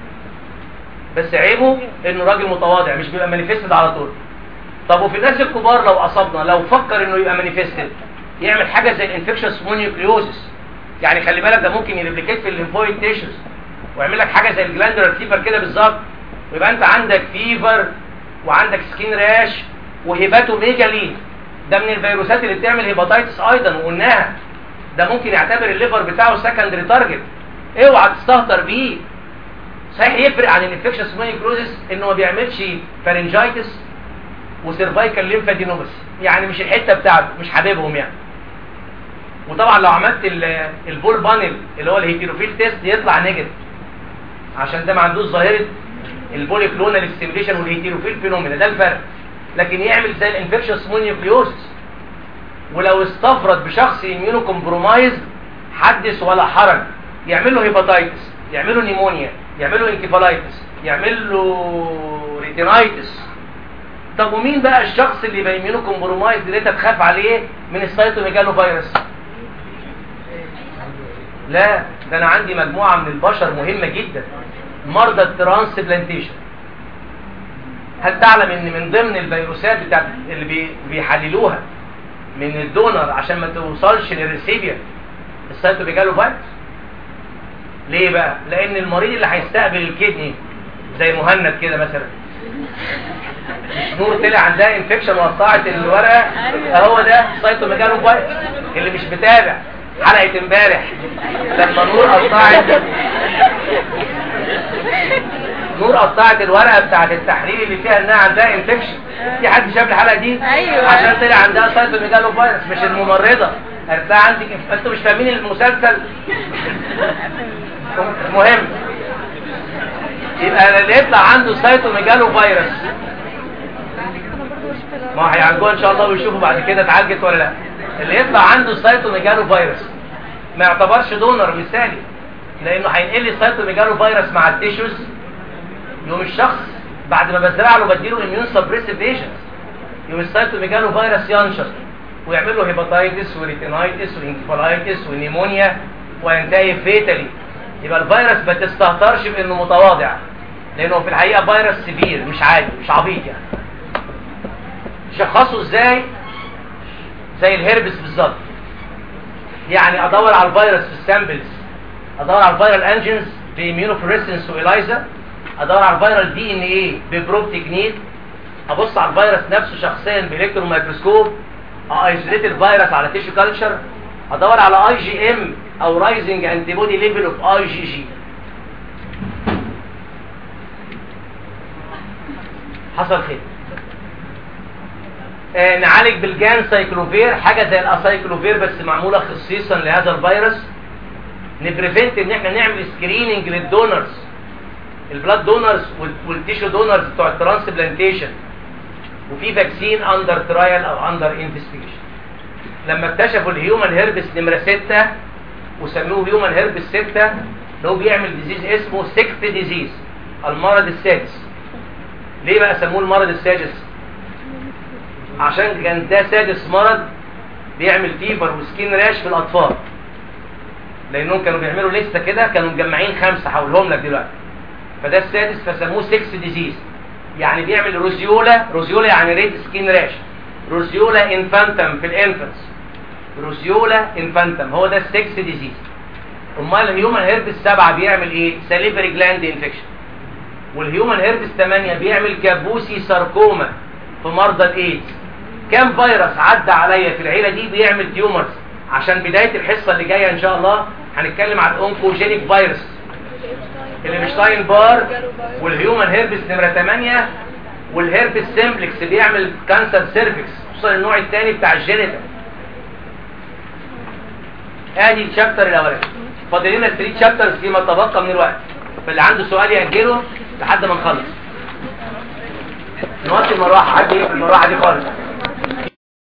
بس عيبه انه راجل متواضع مش بيبقى مانيفستد على طول طب وفي الناس الكبار لو اصابنا لو فكر انه يبقى مانيفستد يعمل حاجه زي الانفكشنس مونيوكليوزس يعني خلي بالك ده ممكن يريبليكيت في الليمفويد تيشوز ويعمل لك حاجه زي الجلاندولار فيفر كده بالظبط ويبقى انت عندك فيفر وعندك سكين راش وهيباتوميجالي ده من الفيروسات اللي بتعمل هيباتايتس ايضا وقلناها ده ممكن يعتبر الليفر بتاعه سكندري تارجت اوعى تستهتر بيه صحيح يفرق عن الانفكشن مايكروزس انه ما بيعملش فارنجايتس وسيرفايكال ليمفادينوباثي يعني مش الحته بتاعته مش حبيبهم يعني وطبعا لو عملت ال- البول بانل اللي هو الهيتيروفيل تيست يطلع نيجاتيف عشان ده ما عندوش ظاهره البولي كلونال ستيميليشن والهيتيروفيل فينومينا ده الفرق لكن يعمل زي الانفكشن مونيوكليوزس ولو استفرد بشخص اميونو كومبرومايز حدث ولا حرج يعمل له هيباتايتس يعمل له نيمونيا يعمل له انكفالايتس يعمل له ريتينايتس طب ومين بقى الشخص اللي يبقى اميونو كومبرومايز اللي انت تخاف عليه من السيتوميجالو فيروس لا ده انا عندي مجموعه من البشر مهمه جدا مرضى الترانسبلانتيشن هل تعلم ان من ضمن الفيروسات بتاعت اللي بي- بيحللوها من الدونر عشان ما توصلش للريسيبيان السيتوميجالو فيروس ليه بقى لان المريض اللي هيستقبل الكدني زي مهند كده مثلا نور طلع عندها انفكشن وقطعت الورقه هو ده سيتوميجالو فيروس اللي مش متابع حلقه امبارح لما نور قطعت نور قطعت الورقه بتاعت التحليل اللي فيها انها عندها انفكشن في حد شاف الحلقه دي
أيوة.
عشان طلع عندها سيتوميجالو فيروس مش الممرضه هتلاقي عندك انتوا مش فاهمين المسلسل مهم يبقى اللي يطلع عنده سيتوميجالو فيروس ما هيعالجوها ان شاء الله ويشوفوا بعد كده اتعالجت ولا لا اللي يطلع عنده سيتوميجالو فيروس ما يعتبرش دونر مثالي لانه هينقل لي السيتوميجالو فيروس مع التيشوز يوم الشخص بعد ما بزرع له بديله اميون سبريسيف ايجنتس يوم السيتوميجالو فيروس ينشط ويعمل له هيباتايتس وريتينايتس وانكفالايتس ونيمونيا وينتهي فيتالي يبقى الفيروس ما تستهترش بانه متواضع لانه في الحقيقه فيروس سيفير مش عادي مش عبيط يعني شخصه ازاي زي الهربس بالظبط يعني ادور على الفيروس في السامبلز ادور على الفيرال انجنز باميونوفلوريسنس والايزا ادور على الفيرال دي ان ايه ببروب تكنيك ابص على الفيروس نفسه شخصيا بالكترون مايكروسكوب ايزوليت الفيروس على تيشو كلتشر ادور على اي جي ام او رايزنج انتي بودي ليفل اوف اي جي جي حصل خير آه نعالج بالجان سايكلوفير حاجه زي الاسايكلوفير بس معموله خصيصا لهذا الفيروس نبريفنت ان احنا نعمل سكريننج للدونرز البلاد دونرز والتيشو دونرز بتوع الترانسبلانتيشن وفي فاكسين اندر ترايل او اندر انفستيجيشن لما اكتشفوا الهيومن هيربس نمره 6 وسموه هيومن هيربس 6 اللي هو بيعمل ديزيز اسمه سكت ديزيز المرض السادس ليه بقى سموه المرض السادس عشان كان ده سادس مرض بيعمل فيبر وسكين راش في الاطفال لانهم كانوا بيعملوا لسه كده كانوا مجمعين خمسه هقولهم لك دلوقتي فده السادس فسموه 6 ديزيز يعني بيعمل روزيولا روزيولا يعني ريد سكين راش روزيولا انفانتم في الانفانتس روزيولا انفانتم هو ده السكس ديزيز امال الهيومن هيربس 7 بيعمل ايه ساليفري جلاند انفكشن والهيومن هيربس 8 بيعمل كابوسي ساركوما في مرضى الايدز كام فيروس عدى عليا في العيله دي بيعمل تيومرز عشان بدايه الحصه اللي جايه ان شاء الله هنتكلم عن الاونكوجينيك فيروس الابشتاين بار والهيومن هيربس نمره 8 والهيربس سيمبلكس بيعمل كانسر سيرفكس خصوصا النوع الثاني بتاع الجينيتال ادي الشابتر الاولاني فاضل لنا 3 شابترز فيما تبقى من الوقت فاللي عنده سؤال يأجله لحد ما نخلص نوصل المروحه حد يقفل المروحه دي خالص